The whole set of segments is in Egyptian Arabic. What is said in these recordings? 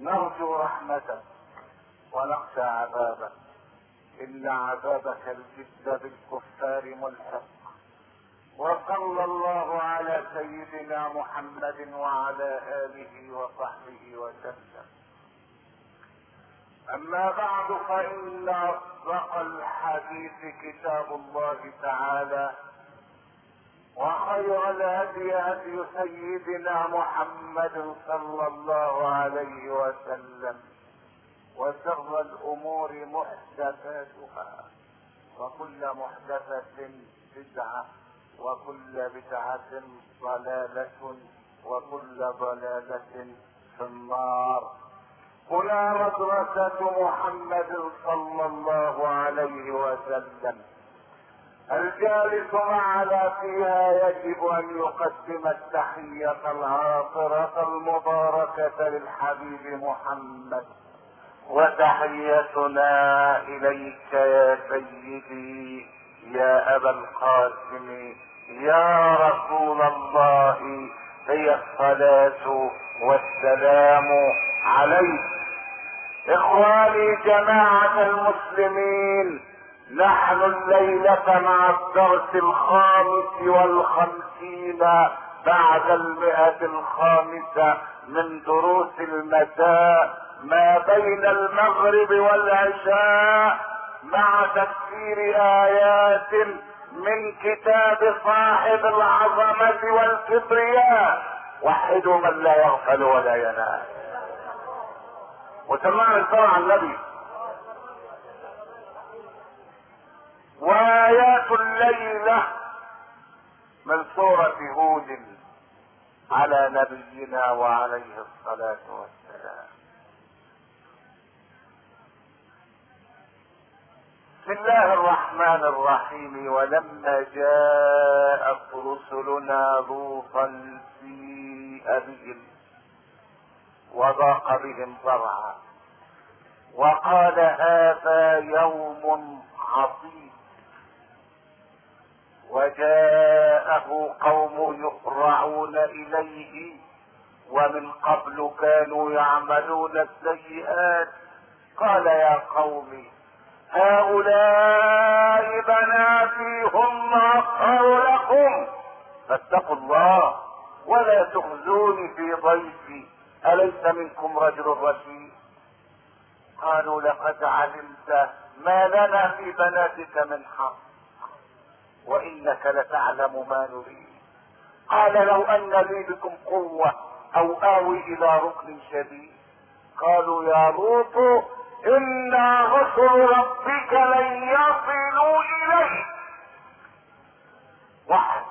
نرجو رحمتك ونخشى عذابك ان عذابك الجد بالكفار ملحق وصلى الله على سيدنا محمد وعلى اله وصحبه وسلم اما بعد فان اصدق الحديث كتاب الله تعالى وخير الهدي هدي سيدنا محمد صلى الله عليه وسلم وشر الامور محدثاتها وكل محدثة بدعة وكل بدعة ضلالة وكل ضلالة في النار هنا مدرسة محمد صلى الله عليه وسلم الجالس معنا فيها يجب ان يقدم التحية العاطرة المباركة للحبيب محمد وتحيتنا اليك يا سيدي يا ابا القاسم يا رسول الله هي الصلاة والسلام عليك اخواني جماعة المسلمين نحن الليلة مع الدرس الخامس والخمسين بعد المئة الخامسة من دروس المساء ما بين المغرب والعشاء مع تفسير آيات من كتاب صاحب العظمة والكبرياء وحدوا من لا يغفل ولا ينام وسمعنا الصلاة على النبي وآيات الليلة من سورة هود على نبينا وعليه الصلاة والسلام بسم الله الرحمن الرحيم ولما جاءت رسلنا لوطا سيء بهم وضاق بهم ضرعا وقال هذا يوم عظيم وجاءه قوم يقرعون اليه ومن قبل كانوا يعملون السيئات قال يا قوم هؤلاء بناتي هم اطهر لكم فاتقوا الله ولا تخزوني في ضيفي اليس منكم رجل رشيد قالوا لقد علمت ما لنا في بناتك من حق وانك لتعلم ما نريد قال لو ان لي بكم قوة او اوي الى ركن شديد قالوا يا لوط انا رسل ربك لن يصلوا اليك واحد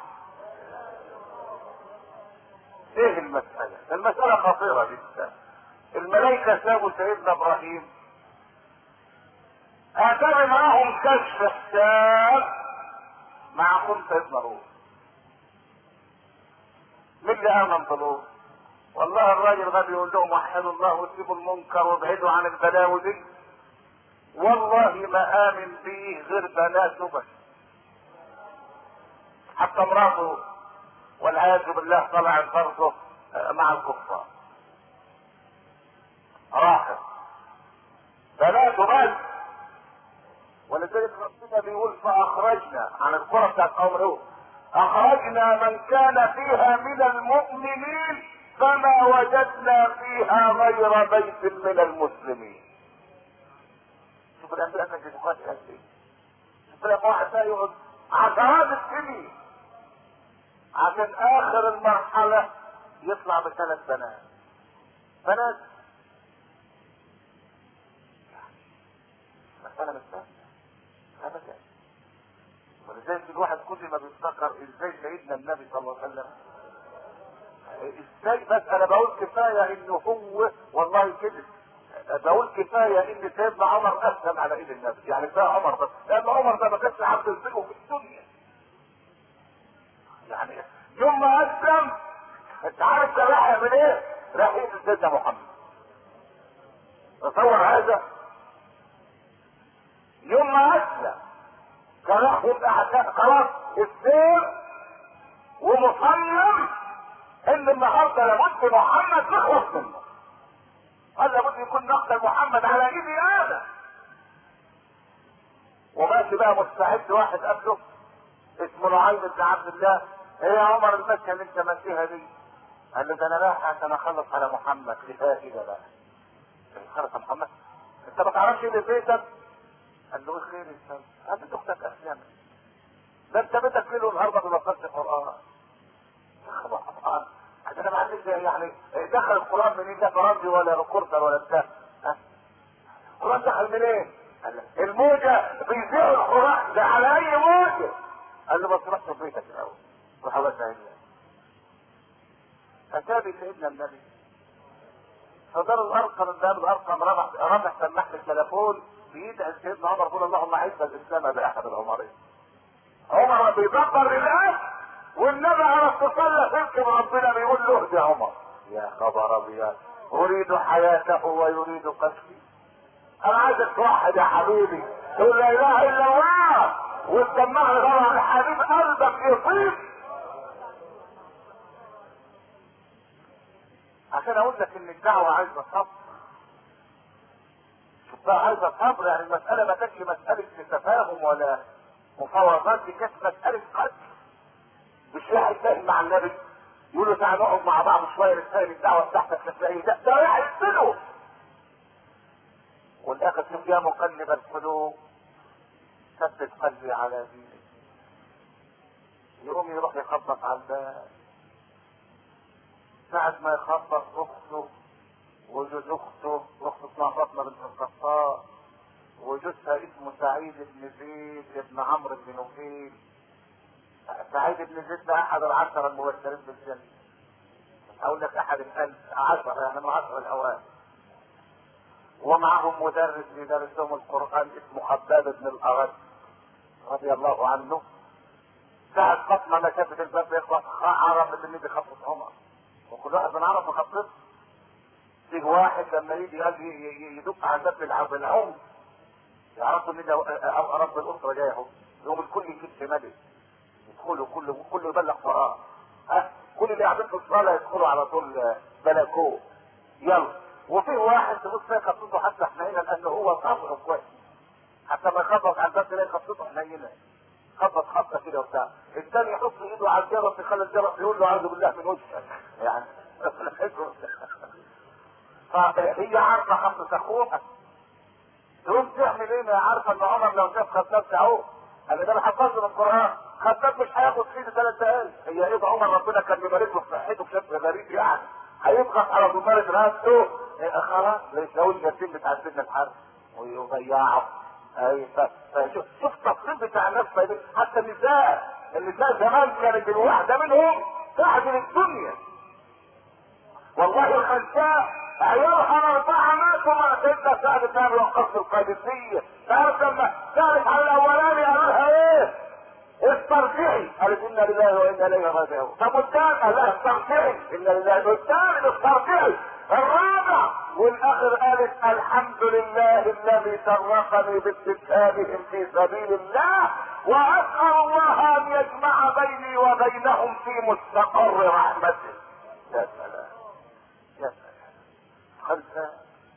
ايه المسألة المسألة خطيرة جدا الملائكة سابوا سيدنا ابراهيم اتى معهم كشف حساب مع اخوهم سيدنا لوط مين اللي امن بلوط والله الراجل غبي يقول لهم وحدوا الله وسيبوا المنكر وابعدوا عن البلاوي دي والله ما امن بيه غير بناته بس حتى مراته والعياذ بالله طلعت برضه مع الكفار راحت بناته بس ولذلك ربنا بيقول فاخرجنا عن القرى بتاعت قوم لوط اخرجنا من كان فيها من المؤمنين فما وجدنا فيها غير بيت من المسلمين شوف الانبياء كانت تقاتل قد ايه شوف لما واحد ده يقعد عشرات السنين عشان اخر المرحله يطلع بثلاث بنات بنات مسألة مش سهلة ابدا ولذلك الواحد كل ما بيفتكر ازاي سيدنا النبي صلى الله عليه وسلم ازاي بس انا بقول كفايه انه هو والله كده بقول كفايه ان سيدنا عمر اسلم على ايد النبي يعني كفايه عمر بس لان عمر ده ما كانش عبد يصدقه في الدنيا يعني يوم ما اسلم انت عارف ده راح يعمل ايه؟ راح يقتل سيدنا محمد تصور هذا يوم ما اسلم كان راح يبقى خلاص السير ومصمم ان النهارده لابد محمد يخلص منه قال لابد يقتل محمد على ايدي انا وماشي بقى مستعد واحد قبله اسمه نعيم بن عبد الله ايه يا عمر المشهد اللي انت ماشيها دي قال له ده انا رايح عشان اخلص على محمد كفايه كده بقى خلص على محمد انت ما تعرفش ايه بيتك قال له ايه خير يا قال له اختك اسلمت ده انت بيتك ليل ونهار ما بتبطلش قران قران انا ما عنديش يعني دخل القران منين لا فرنسي ولا كرسر ولا بتاع ها القران دخل منين؟ قال له الموجه بيذيعوا القران ده على اي موجه؟ قال له بس روح في بيتك الاول روح بس هنا اتابي سيدنا النبي فدار الارقم الدار الارقم رمح رمح سمح لي التليفون بيدعي سيدنا عمر يقول اللهم اعز الاسلام باحد العمرين عمر بيدبر لله والنبي على اتصال فيك ربنا بيقول له اهدي عمر يا خبر ابيض اريد حياته ويريد قتلي انا عايزك توحد يا حبيبي تقول لا اله الا الله وتسمعني طبعا حبيب قلبك يطيب عشان اقول لك ان الدعوه عايزه صبر شوف بقى عايزه صبر يعني المساله ما كانتش مساله تفاهم ولا مفاوضات دي كانت مساله قتل مش واحد فاهم مع النبي يقول له تعالى نقعد مع بعض شويه نتفاهم الدعوه بتاعتك تلاقيه ده ده رايح يقتله والاخر شوف يا مقلب القلوب ثبت قلبي على دينك يقوم يروح يخبط على الباب ساعة ما يخبط اخته وجوز اخته واخته اسمها فاطمه بنت الخطاب وجوزها اسمه سعيد بن زيد بن عمرو بن نفيل سعيد بن زيد ده احد العشره المبشرين بالجنه اقول لك احد الالف عشرة يعني من عشر الاوائل ومعهم مدرس بيدرس لهم القران اسمه خباب بن الارد رضي الله عنه ساعة فاطمة ما شافت الباب يخبط عرف ان دي خطة عمر وكل واحد من عرف خطته فيه واحد لما يجي يدق على باب العرب العم يعرفوا ان ده رب الاسره جاي اهو يوم الكل يجيب ملك يدخلوا كله كله يبلغ فراغ ها كل اللي قاعدين في الصاله يدخلوا على طول بلكوه يلا وفي واحد تبص تلاقي خطته حتى حنينه لان هو صبره كويس حتى ما يخبط على الباب تلاقي خطته حنينه خبط خبطه كده وبتاع الثاني يحط ايده على الجرس يخلي الجرس يقول له اعوذ بالله من وجهك يعني فهي عارفه خطه اخوها تقوم تعمل ايه ما عارفه ان عمر لو شاف خباب اهو انا ده انا حفظت من القران خباب مش هياخد فيه ثلاث دقايق هي ايه عمر ربنا كان بيبارك له في صحته بشكل غريب يعني هيضغط على ضمارة راسه إيه خلاص يساوي اليتيم بتاع سيدنا الحرب ويضيعه اي فشوف شوف التفصيل بتاع الناس حتى النساء النساء زمان كانت الواحده منهم تعدل الدنيا والله الخلفاء عيالها أربعة ماتوا مع سيدنا سعد بن أبي وقاص القادسية تعرف لما تعرف على الأولاني قال لها إيه؟ استرجعي قالت إنا لله وإنا إليه راجعون طب والثاني قال لها استرجعي إنا لله والثالث استرجعي الرابع والآخر قالت الحمد لله الذي شرفني باستشهادهم في سبيل الله وأسأل الله أن يجمع بيني وبينهم في مستقر رحمته يا سلام يا سلام الخلفاء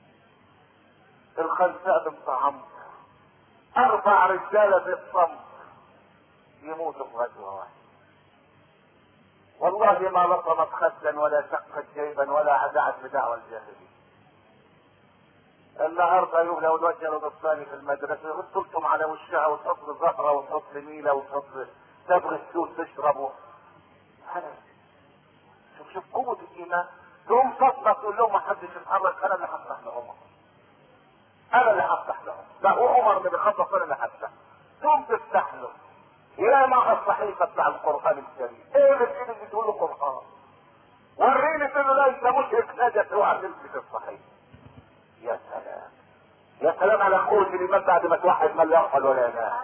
الخلفاء بنت عمرو اربع رجاله في الصمت يموتوا في غزوه واحده والله ما لطمت خدا ولا شقت جيبا ولا عدعت بدعوى الجاهليه النهارده يوم لو الوجه الثاني في المدرسه تلطم على وشها وتحط زهره وتحط ميله وتحط تبغي السوس تشرب شوف شوف قوه الايمان تقوم تصدق تقول لهم ما حدش يتحرك انا اللي هفتح لعمر انا اللي هفتح لهم لا هو عمر اللي بيخبط انا اللي هفتح تقوم تفتح له يا مع الصحيفه بتاع القران الكريم ايه اللي في ايدك بتقول له قران وريني تقول له لا انت مشرك نجس اوعى تمسك الصحيفه يا سلام يا سلام على قوه الايمان بعد ما توحد من لا يقبل ولا ينام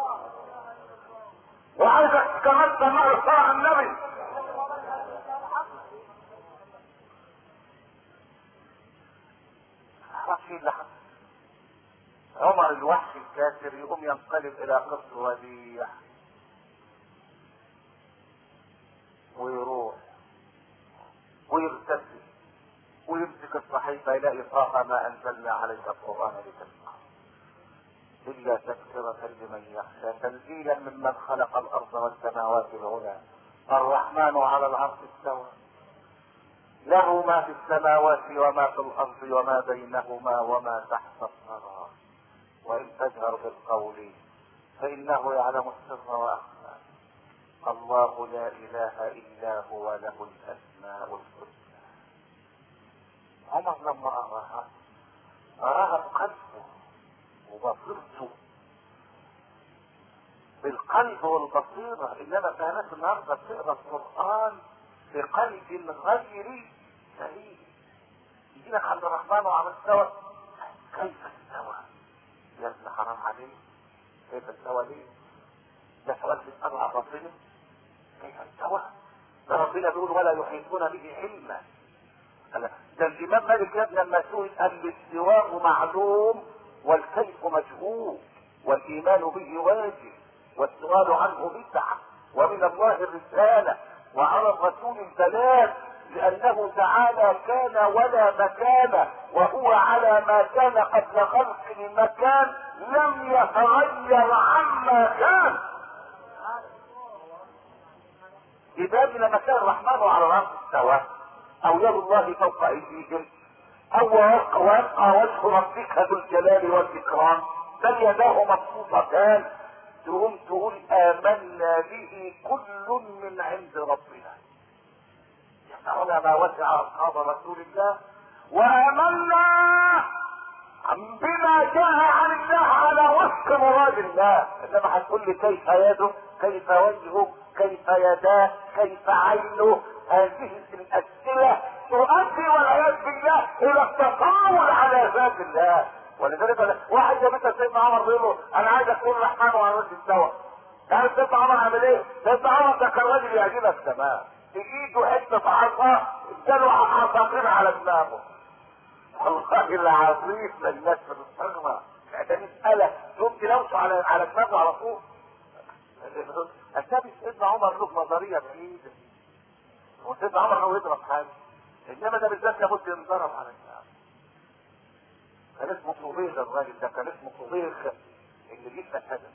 وعايزك كمان تسمع الصلاه النبي رشيد لحظة عمر الوحش الكافر يقوم ينقلب الى قصر وديع ويروح ويغتسل ويمسك الصحيح كيف يلاقي طاقة ما انزلنا عليك القرآن لتسمع إلا تذكرة لمن يخشى تنزيلا ممن خلق الأرض والسماوات العلى الرحمن على العرش استوى له ما في السماوات وما في الأرض وما بينهما وما تحت الثرى وإن تجهر بالقول فإنه يعلم السر وأخفى الله لا إله إلا هو له الأسماء الحسنى عمر لما أراها أراها بقلبه وبصيرته بالقلب والبصيرة إنما كانت النهارده بتقرا القرآن بقلب غير سليم يجي لك عند الرحمن وعلى استوى كيف استوى؟ يا ابن حرام عليك كيف استوى ليه؟ ده سؤال بيسأله عن ربنا كيف استوى؟ ده ربنا بيقول ولا يحيطون به علما ده الإمام مالك يا ابن لما سئل قال الاستواء معلوم والكيف مجهول والإيمان به واجب والسؤال عنه بدعة ومن الله الرسالة وعلى الرسول البلاغ لأنه تعالى كان ولا مكان وهو على ما كان قبل خلق المكان لم يتغير عما كان إذا لما كان الرحمن على الأرض استوى أو يد الله فوق أيديهم أو ويبقى وجه ربك ذو الجلال والإكرام بل يداه مبسوطتان تقوم تقول آمنا به كل من عند ربنا يسعون ما وسع أصحاب رسول الله وآمنا بما جاء عن الله على وفق مراد الله انما هتقول لي كيف يده كيف وجهه كيف يداه كيف عينه هذه الاسئله تؤدي والعياذ بالله الى التطاول على ذات الله ولذلك واحد جاب انت سيدنا عمر بيقول له انا عايز اكون الرحمن وعلى وجه السوا تعرف سيدنا عمر عمل ايه؟ سيدنا عمر ده كان راجل يعجبك السماء في ايده حته عصا اداله عصافير على دماغه والله العظيم الناس بتستغرب ده مسألة تقوم تلوش على على دماغه على طول الثابت سيدنا عمر له نظرية بعيدة وسيدنا عمر هو يضرب حاجة انما ده بالذات لابد ينضرب على الناس كان اسمه صبيغ الراجل ده كان اسمه صبيغ اللي جيب هذا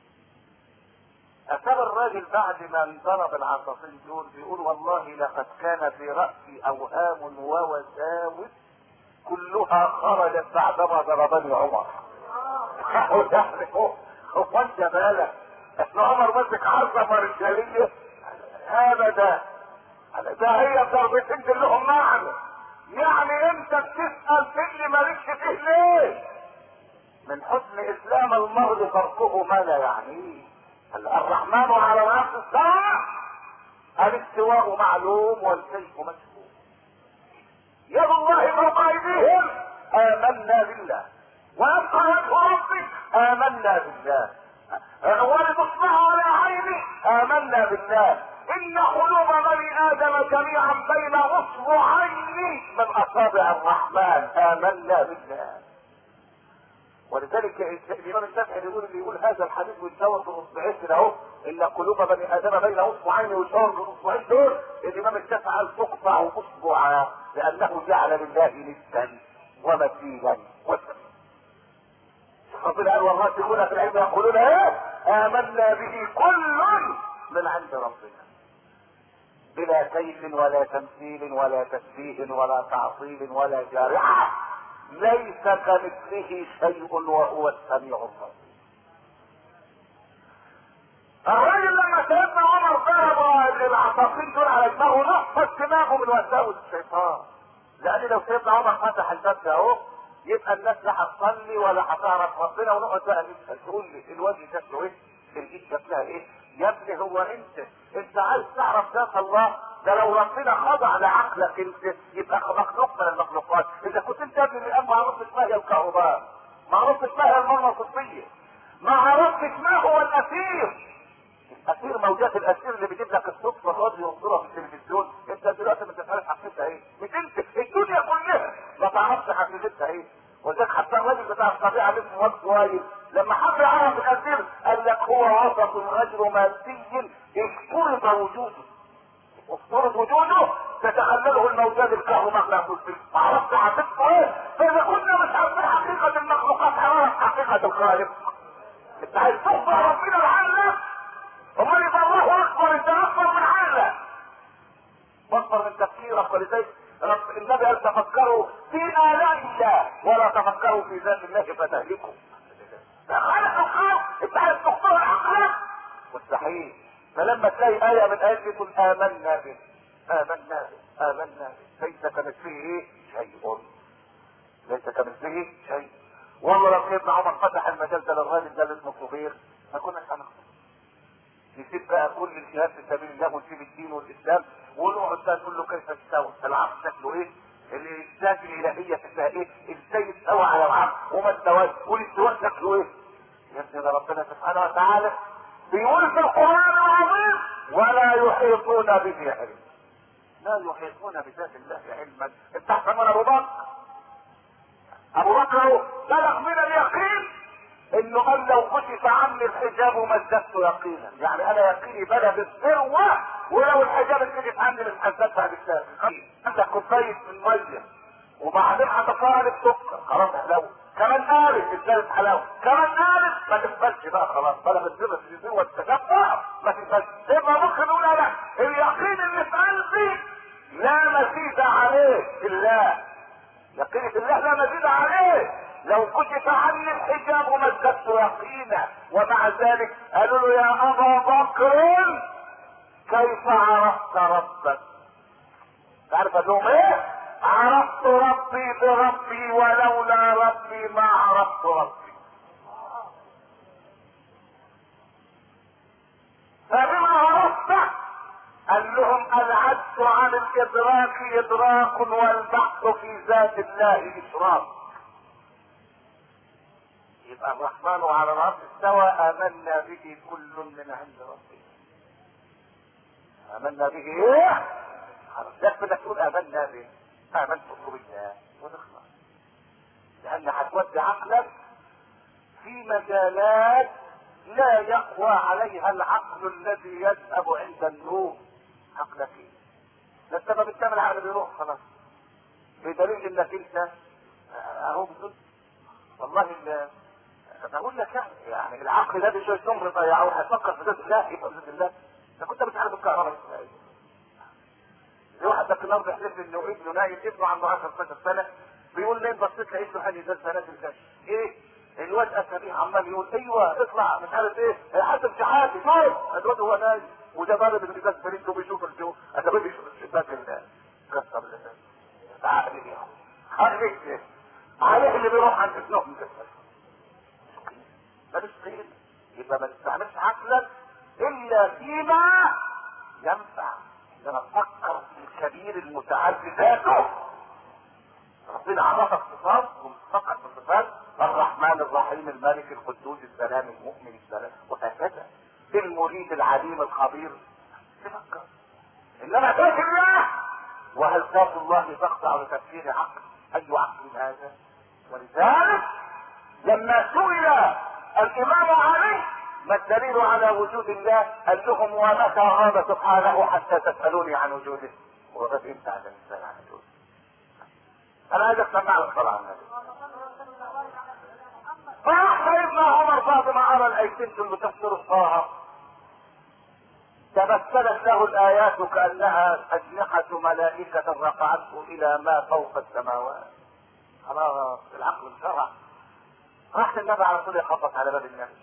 أتى الراجل بعد ما انضرب العصافين دول بيقول والله لقد كان في رأسي أوهام ووساوس كلها خرجت بعدما ضربني عمر يعني هو هو انت بالك ان عمر مسك عظمه رجاليه ابدا ده هي ضربتين دول لهم معنى يعني انت بتسال في اللي مالكش فيه ليه من حسن اسلام المرء تركه ما لا يعنيه الرحمن على العرش استوى الاستواء معلوم والكيف مجهول يد الله فوق ايديهم امنا بالله وابقى وجه ربك امنا بالله ولتصبح على عيني امنا بالله ان قلوب بني ادم جميعا بين اصبعين من اصابع الرحمن امنا بالله ولذلك الامام الشافعي بيقول اللي يقول هذا الحديث ويتشاور بالاصبعين كده اهو ان قلوب بني ادم بين اصبعين ويشاور بالاصبعين دول الامام الشافعي قال تقطع اصبعا لانه جعل لله ندا ومثيلا وسبيلا ربنا قال والراسخون في العلم يقولون ايه امنا به كل من عند ربنا بلا كيف ولا تمثيل ولا تشبيه ولا تعطيل ولا جارحه ليس كمثله شيء وهو السميع البصير الراجل لما سيدنا عمر ضرب العصافين دول على دماغه نقصت دماغه من وساوس الشيطان لان لو سيدنا عمر فتح الباب ده اهو يبقى الناس لا هتصلي ولا هتعرف ربنا ونقعد بقى نسال تقول لي الوجه شكله ايه؟ الايد شكلها ايه؟ يا ابني هو انت انت عايز تعرف ذات الله ده لو ربنا خضع لعقلك انت يبقى مخلوق من المخلوقات اذا كنت انت ابن الان ما عرفتش ما هي الكهرباء ما عرفتش ما هي المغناطيسيه ما عرفتش ما هو الاسير اسير موجات الاسير اللي بيجيب لك الصوت والراديو ينظرها في التلفزيون انت دلوقتي ما تعرفش حقيقتها ايه مش انت الدنيا كلها ما تعرفش حقيقتها ايه وذلك حتى الراجل بتاع الطبيعه اللي اسمه واد كويس لما حب يعرف الاسير قال لك هو وسط غير مادي افترض وجوده افترض وجوده تتخلله الموجات الكهرومغناطيسيه عرفت حقيقته ايه فاذا كنا مش عارفين حقيقه المخلوقات هنعرف حقيقه الخالق انت عايز تخبر ربنا لعلك امال يبقى الله اكبر انت اكبر من عقلك واكبر من تفكيرك ولذلك رب النبي قال تفكروا في الاء الله ولا تفكروا في ذات الله فتهلكوا ده خالق الخلق انت عايز تخبر عقلك مستحيل فلما تلاقي آية من آيات تقول آمنا به آمنا به آمنا به ليس كمثله إيه؟ شيء ليس كمثله شيء والله لو سيدنا عمر فتح المجال ده للراجل ده اللي اسمه كبير ما كناش هنخسر نسيب بقى كل الجهاد في سبيل الله ونسيب الدين والاسلام ونقعد بقى نقول له كيف تستوى العقل شكله ايه؟ الذات الالهيه شكلها ايه؟ ازاي تستوى على العقل وما استواش والاستواء شكله ايه؟ يا ابني ده ربنا سبحانه وتعالى بيقول في القران العظيم ولا يحيطون به علما لا يحيطون بذات الله علما انت احسن من ابو بكر ابو بكر بلغ من اليقين انه قال لو كشف عني الحجاب ما ازددت يقينا يعني انا يقيني بلغ الذروه ولو الحجاب اتكشف عني مش هزدادها بالسابق عندك كوبايه من ميه وبعدين هتقارب سكر خلاص حلاوه كمان قالت ازدادت حلاوه كمان قالت ما تقبلش بقى خلاص بلغ الذروه الذروه التشبع ما تقبلش يبقى ممكن نقول انا اليقين اللي في قلبي لا مزيد عليه بالله يقين في الله لا مزيد عليه لو كشف عني الحجاب ما ازددت يقينا ومع ذلك قالوا له يا ابا بكر كيف عرفت ربك تعرف لهم ايه عرفت ربي بربي ولولا ربي ما عرفت ربي فبما عرفت قال لهم العجز عن الادراك ادراك والبحث في ذات الله اشراك يبقى الرحمن على العرش استوى امنا به كل من عند ربنا امنا به ايه يكفي انك تقول امنا به امنت بالله ونخلص لان هتودي عقلك في مجالات لا يقوى عليها العقل الذي يذهب عند النور عقلك ايه ده السبب الثامن العقل بيروح خلاص بدليل انك انت اهو بتقول والله ال بقول لك يعني يعني العقل ده بشويه عمر ضيعوه هتفكر في ذات الله يبقى ذات الله انت كنت مش عارف الكهرباء ازاي في واحد ده النهارده بيحلف انه ابنه نايم ابنه عنده 10 12 سنه بيقول لي بصيت لقيت له حالي ده بنات الكشف ايه الواد اسابيع عمال يقول ايوه اطلع مش عارف ايه حاسب شحاتي شوف الواد هو نايم وده ضارب الازاز بريد وبيشوف الجو اسابيع بيشوف الشباك الكسر اللي تعالى لي خليك عليه اللي بيروح عند ابنهم كسر مالوش قيمة يبقى ما تستعملش عقلك الا فيما ينفع لما تفكر في الكبير المتعدي ذاته ربنا عرفك صفات ومتفكر في صفات الرحمن الرحيم الملك القدوس السلام المؤمن السلام وهكذا المريد العليم الخبير تفكر انما ذات الله وهل ذات الله تخضع لتفكير عقل اي عقل هذا ولذلك لما سئل الامام علي ما الدليل على وجود الله قال لهم ومتى غاب سبحانه حتى تسالوني عن وجوده وغاب امتى على الانسان عن وجوده انا عايز اسمع لك طبعا فراح سيدنا عمر بعد ما ارى الايتين اللي تفسر الطاعه تمثلت له الايات كانها اجنحه ملائكه رفعته الى ما فوق السماوات خلاص العقل انشرح راح النبي على طول يخبط على باب النبي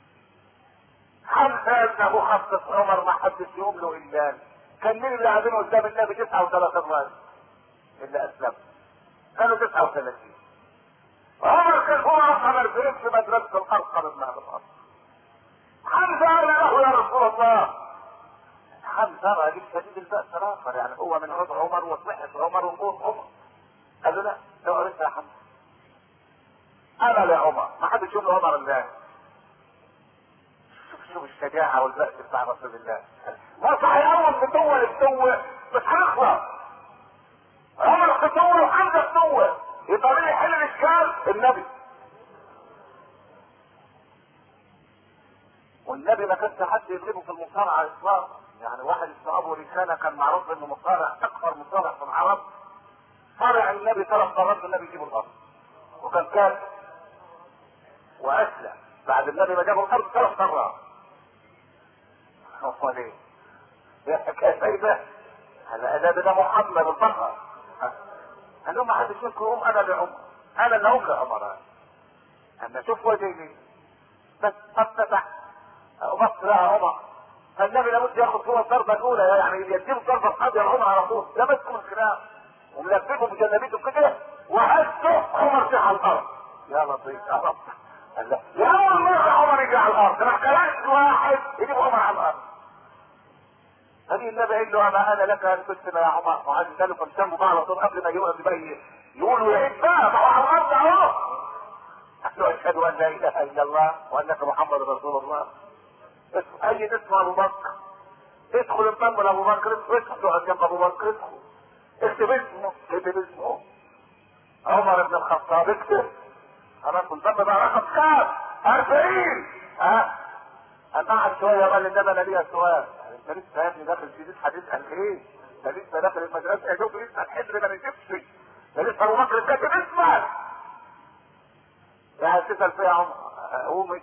حتى انه خصص عمر ما حدش يقوم له الا كان مين اللي قاعدين قدام النبي 39 راجل اللي اسلم كانوا 39 عمر كان هو اصلا 40 في مدرسه الارقم ابن ابي الارقم حمزه قال له يا رسول الله حمزه راجل شديد البأس الاخر يعني هو من عضو عمر وصحة عمر وقوت عمر قال له لا لو عرفت يا حمزه انا يا عمر ما حدش يقول له عمر الله شوف شوف الشجاعة والبأس بتاع رسول الله ما صحيح اول فتوة لفتوة مش هنخلص عمر فتوة وحمزة فتوة يبقى مين يحل الاشكال النبي والنبي ما كانش حد يغلبه في المصارعة اطلاقا يعني واحد اسمه ابو رسالة كان معروف انه مصارع اكبر مصارع في العرب صارع النبي ثلاث مرات النبي يجيب الارض وكان كافر واسلم بعد النبي ما جابوا الارض ثلاث مرات امال ايه؟ يا حكايه سايبه هذا ده ده محمد البقر قال لهم ما حدش منكم يقوم انا لعمر انا اللي اقوم لعمر اما شوف وجهي بس افتتح وبص لها عمر فالنبي لابد ياخد هو الضربه الاولى يعني يديله الضربه القاضيه عمر على طول لمسكم الخلاف وملففه بجلابيته كده وهزه عمر جه على الارض يا لطيف يا لطيف قال له يا اول مره عمر يجي على الارض راح كلمت واحد يجيب عمر على الارض هذه النبي قال له اما انا لك ان تسلم يا عمر وعايز قال له فانسموا بقى على طول قبل ما يقف يبين يقولوا يا عيد بقى ما هو على الارض اهو قال له اشهد ان لا اله الا الله وانك محمد رسول الله اي اسم ابو بكر ادخل انضم لابو بكر ادخل اقعد جنب ابو بكر ادخل اكتب اسمه اكتب اسمه عمر بن الخطاب اكتب خلاص انضم بقى رقم كام 40 ها اما قعد شويه قال انما انا ليا سؤال انت لسه يا ابني داخل في لسه هتسال ايه؟ انت لسه داخل المدرسه يا دوب لسه الحبر ما نجيبش ده لسه ابو بكر كاتب اسمك ده هتسال فيها يا عمر قومي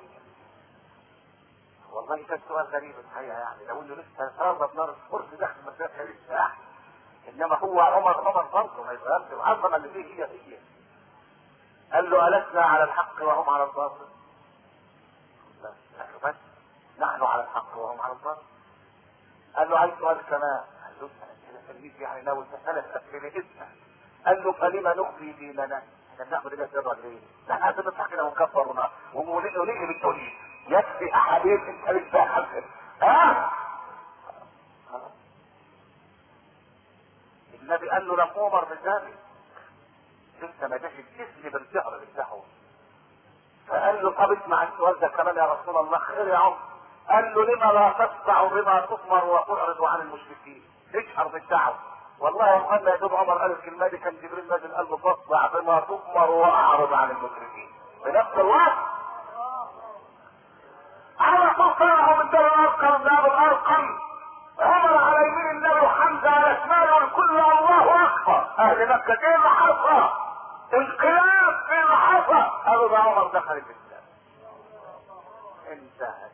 والله كان سؤال غريب الحقيقه يعني لو انه لسه صار بنار الفرس داخل المدرسه لسه انما هو عمر عمر برضه ما يتغيرش العظمه اللي فيه هي هي قال له ألسنا على الحق وهم على الباطل بس بس نحن على الحق وهم على الباطل قال له عايز سؤال كمان قال له تلميذ يعني لو ثلاث اسئله اسال قال له فلما نخفي ديننا احنا بناخد ده سرا ليه؟ ده احنا بنضحك ونكفر ونقلب الدنيا يكفي احاديث انت لسه حاسب ها؟ النبي قال له لم امر بذلك لسه ما جاش الجسم بالجهر بالدعوه فقال له طب اسمع السؤال ده كمان يا رسول الله خير يا عمر قال له لما لا تسمع بما تؤمر وتعرض عن المشركين اجهر بالدعوه والله يا محمد يا دوب عمر قال الكلمه دي كان جبريل نازل قال له فاصدع بما تؤمر واعرض عن المشركين بنفس الوقت على طول طلعوا من دار الارقم دار الارقم عمر على يمين النبي وحمزه على شماله والكل الله اكبر اهل مكه ايه اللي حصل؟ انقلاب ايه اللي حصل؟ قالوا ده عمر دخل الاسلام انتهت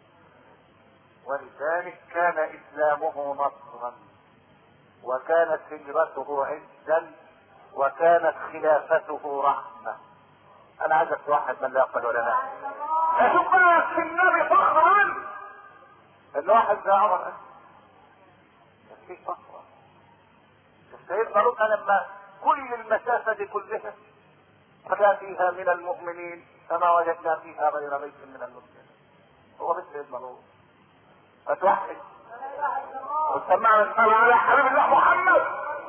ولذلك كان اسلامه نصرا وكانت هجرته عزا وكانت خلافته رحمه انا عايزك توحد من لا يقبل ولا لا اشوف بقى في النبي فخرا ان واحد زي عمر في فخرا سيدنا لوط لما كل المسافه دي كلها فدا فيها من المؤمنين فما وجدنا فيها غير بيت من المسلمين هو بيت سيدنا لوط فتوحد وسمعنا الصلاة على حبيب الله محمد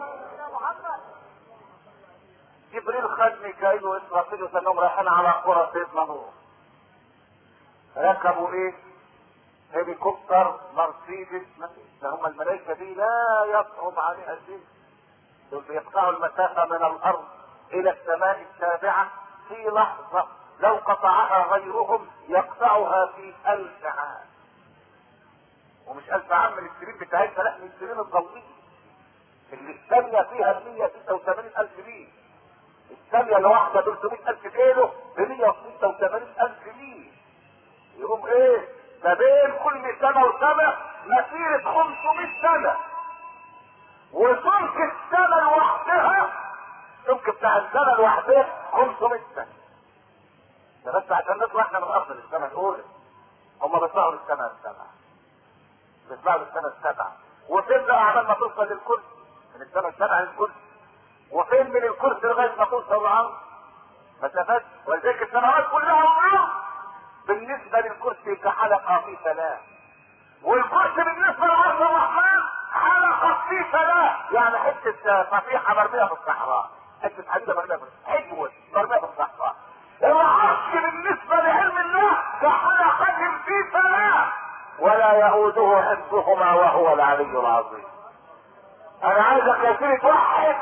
جبريل خد ميكائيل واسرافيل وسلم رايحين على قرى سيدنا لوط ركبوا ايه؟ هليكوبتر مرسيدس ده هم الملائكه دي لا يصعب عليها شيء دول بيقطعوا المسافه من الارض الى السماء السابعه في لحظه لو قطعها غيرهم يقطعها في ألف عام ومش ألف عام من السنين بتاعتها لا من السنين الضوئية اللي الثانية فيها 186 ألف ميل الثانية الواحدة 300 ألف كيلو ب 186 ألف ميل يقوم ايه ده بين كل سنة وسنة مسيرة 500 سنة وسمك السنة لوحدها السمك بتاع السنة لوحدها 500 سنة ده بس عشان نطلع احنا من الأرض للسنة الأولى هم بيطلعوا للسنة السبعة بيطلعوا للسنة السبعة وفين بقى عمال ما توصل للكرسي من السنة السبعة للكرسي وفين من الكرسي لغاية ما توصل للأرض مسافات ولذلك السنوات كلها الأرض بالنسبة للكرسي كحلقة في سلام والكرسي بالنسبة لعرض الرحمن حلقة في سلام يعني حتة صفيحة مرمية في الصحراء حتة حديدة مرمية في حجوة مرمية في الصحراء العرش بالنسبة لعلم الله كحلقة في سلام ولا يؤوده حفظهما وهو العلي العظيم انا عايزك يا سيدي توحد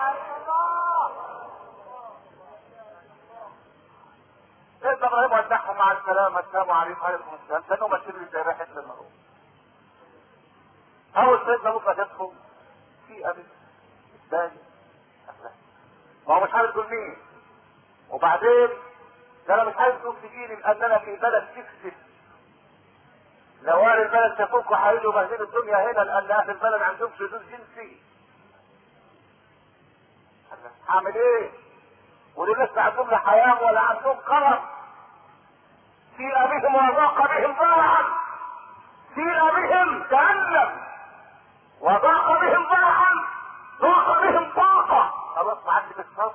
سيدنا ابراهيم ودعهم مع السلامه السلام عليكم وعليكم السلام كانوا ماشيين زي ريحه المرور اول سيدنا موسى جاتهم في ابي الثاني ما هو مش عارف يقول مين وبعدين ده انا مش عايز تقول تجيني لان انا في بلد تكسب لو اهل البلد شافوك وحاولوا يبهدلوا الدنيا هنا لان اهل البلد عندهم شذوذ جنسي هعمل ايه؟ ودول لسه عندهم لا حياه ولا عندهم قرف في ابيهم وضاق بهم ضرعا في ابيهم جهنم وضاق بهم ضرعا ضاق بهم طاقه خلاص ما عندك الصبر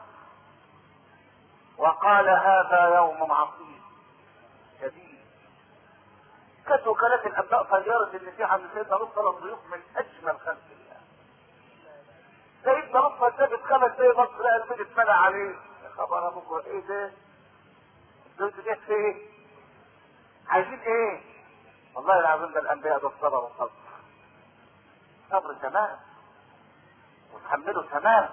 وقال هذا يوم عصيب شديد كانت وكالة الأنباء طيارة اللي فيها عند سيدنا لطفة الضيوف من أجمل خلق الله. سيدنا لطفة ثابت خمس دقايق بص لقى البيت اتمنع عليه. يا خبر أبوك إيه ده؟ الدنيا دي في إيه؟ عايزين إيه؟ والله العظيم ده الأنبياء ده الصبر والصبر. صبر تمام. وتحمله تمام.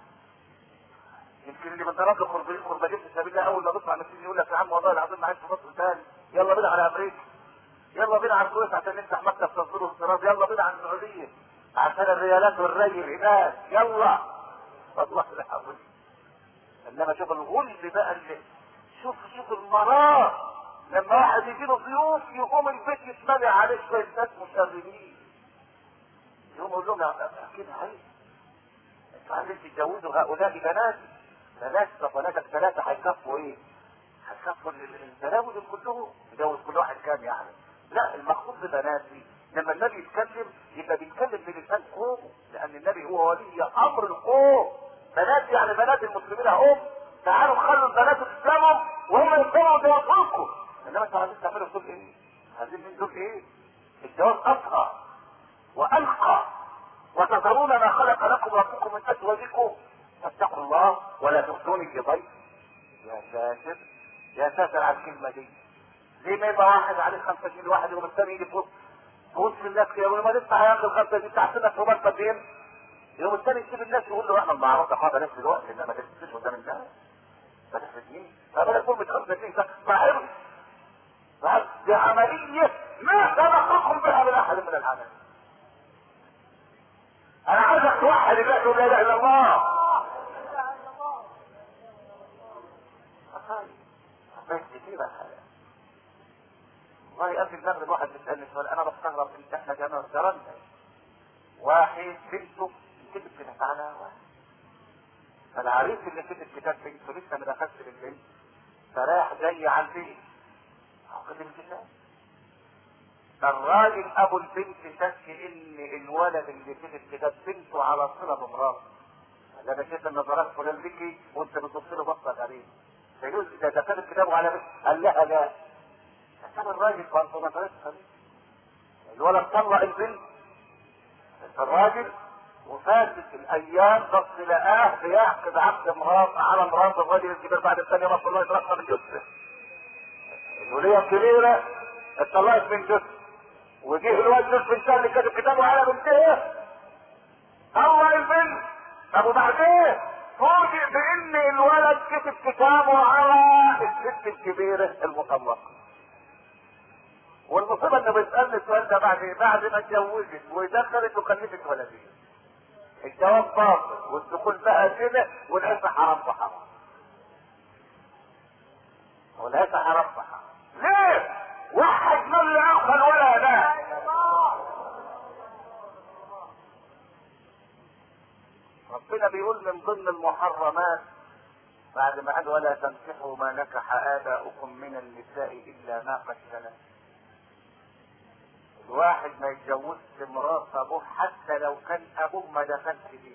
يمكن اللي من تراك قربانين في سبيل الله اول ما بيطلع من السجن يقول لك يا عم والله العظيم ما عايز في مصر تاني يلا بينا على امريكا يلا بينا على الكويت عشان نفتح مكتب تصوير واستيراد يلا بينا على السعوديه عشان الريالات والري هناك يلا والله العظيم انما شوف الغل بقى اللي شوف شوف المرار لما واحد يجي له ضيوف يقوم البيت يتملي عليه شويه ناس مشربين يقوم يقول لهم اكيد عايز انتوا عايزين تتجوزوا هؤلاء بناتي ثلاثة طب بناتك ثلاثة هيكفوا ايه؟ هيكفوا التلامذ كلهم يجوز كل واحد كام يعني؟ لا المقصود ببناتي لما النبي يتكلم يبقى بيتكلم بلسان قوم لان النبي هو ولي امر القوم بنات يعني بنات المسلمين هم تعالوا خلوا البنات تسلموا وهم يسلموا جوازكم انما انتوا عايزين تعملوا دول ايه؟ عايزين من دول ايه؟ الجواز اطهر والقى وتذرون ما خلق لكم ربكم من ازواجكم فاتقوا الله ولا تخزوني في ضيف يا ساتر يا ساتر على الكلمه دي ليه ما يبقى واحد عليه 5 جنيه واحد يوم الثاني يجي فوق فوق في الناس كده وما لسه هياخد 5 جنيه تحسبك في مرتبين يوم الثاني يسيب الناس يقول له احنا المعروف حاجه نفس الوقت انما ما تحسبش قدام الناس ما تحسبنيش طب انا اقول مش 5 جنيه صاحب دي عمليه ما سبقكم بها من احد من العالم انا عايزك توحد الله تقول لا اله الا الله بس كتير الحياة والله قبل المغرب الواحد بيسألني سؤال انا بستغرب ان احنا جانا جربنا واحد بنته كتب كده تعالى واحد فالعريس اللي كتب كتاب بنته لسه ما دخلش للبنت فراح جاي على البيت هو كتب الكتاب الراجل ابو البنت شك ان الولد اللي كتب كتاب بنته على صله بمراته قال انا شايف النظرات فلان ذكي وانت بتبص له بصه غريبه فيقول اذا دخل كتابه على بنت قال لها لا كان الراجل برضه نظرات غريبه الولد طلق البنت الراجل وفاتت الايام بس لقاه بيعقد عقد مرات على مرات الراجل الكبير بعد الثانيه ما الله يترقى من جثه الوليه الكبيره اتطلقت من جثه وجه الواد نصف الشهر اللي كاتب كتابه على بنته طلق البنت طب وبعدين فوجئ بان الولد كتب كتابه على الست الكبيره المطلقه والمصيبه انه بيسالني السؤال ده بعد بعد ما اتجوزت ودخلت وخلفت ولدين الجواب باطل والدخول بقى كده والعيشه حرام بحرام والعيشه حرام بحرام ليه؟ وحد من اللي اغفل ولا ده ربنا بيقول من ضمن المحرمات بعد ما قال ولا تنكحوا ما نكح آباؤكم من النساء إلا ما قد سلف الواحد ما يتجوزش مرات أبوه حتى لو كان أبوه ما دخلش بيه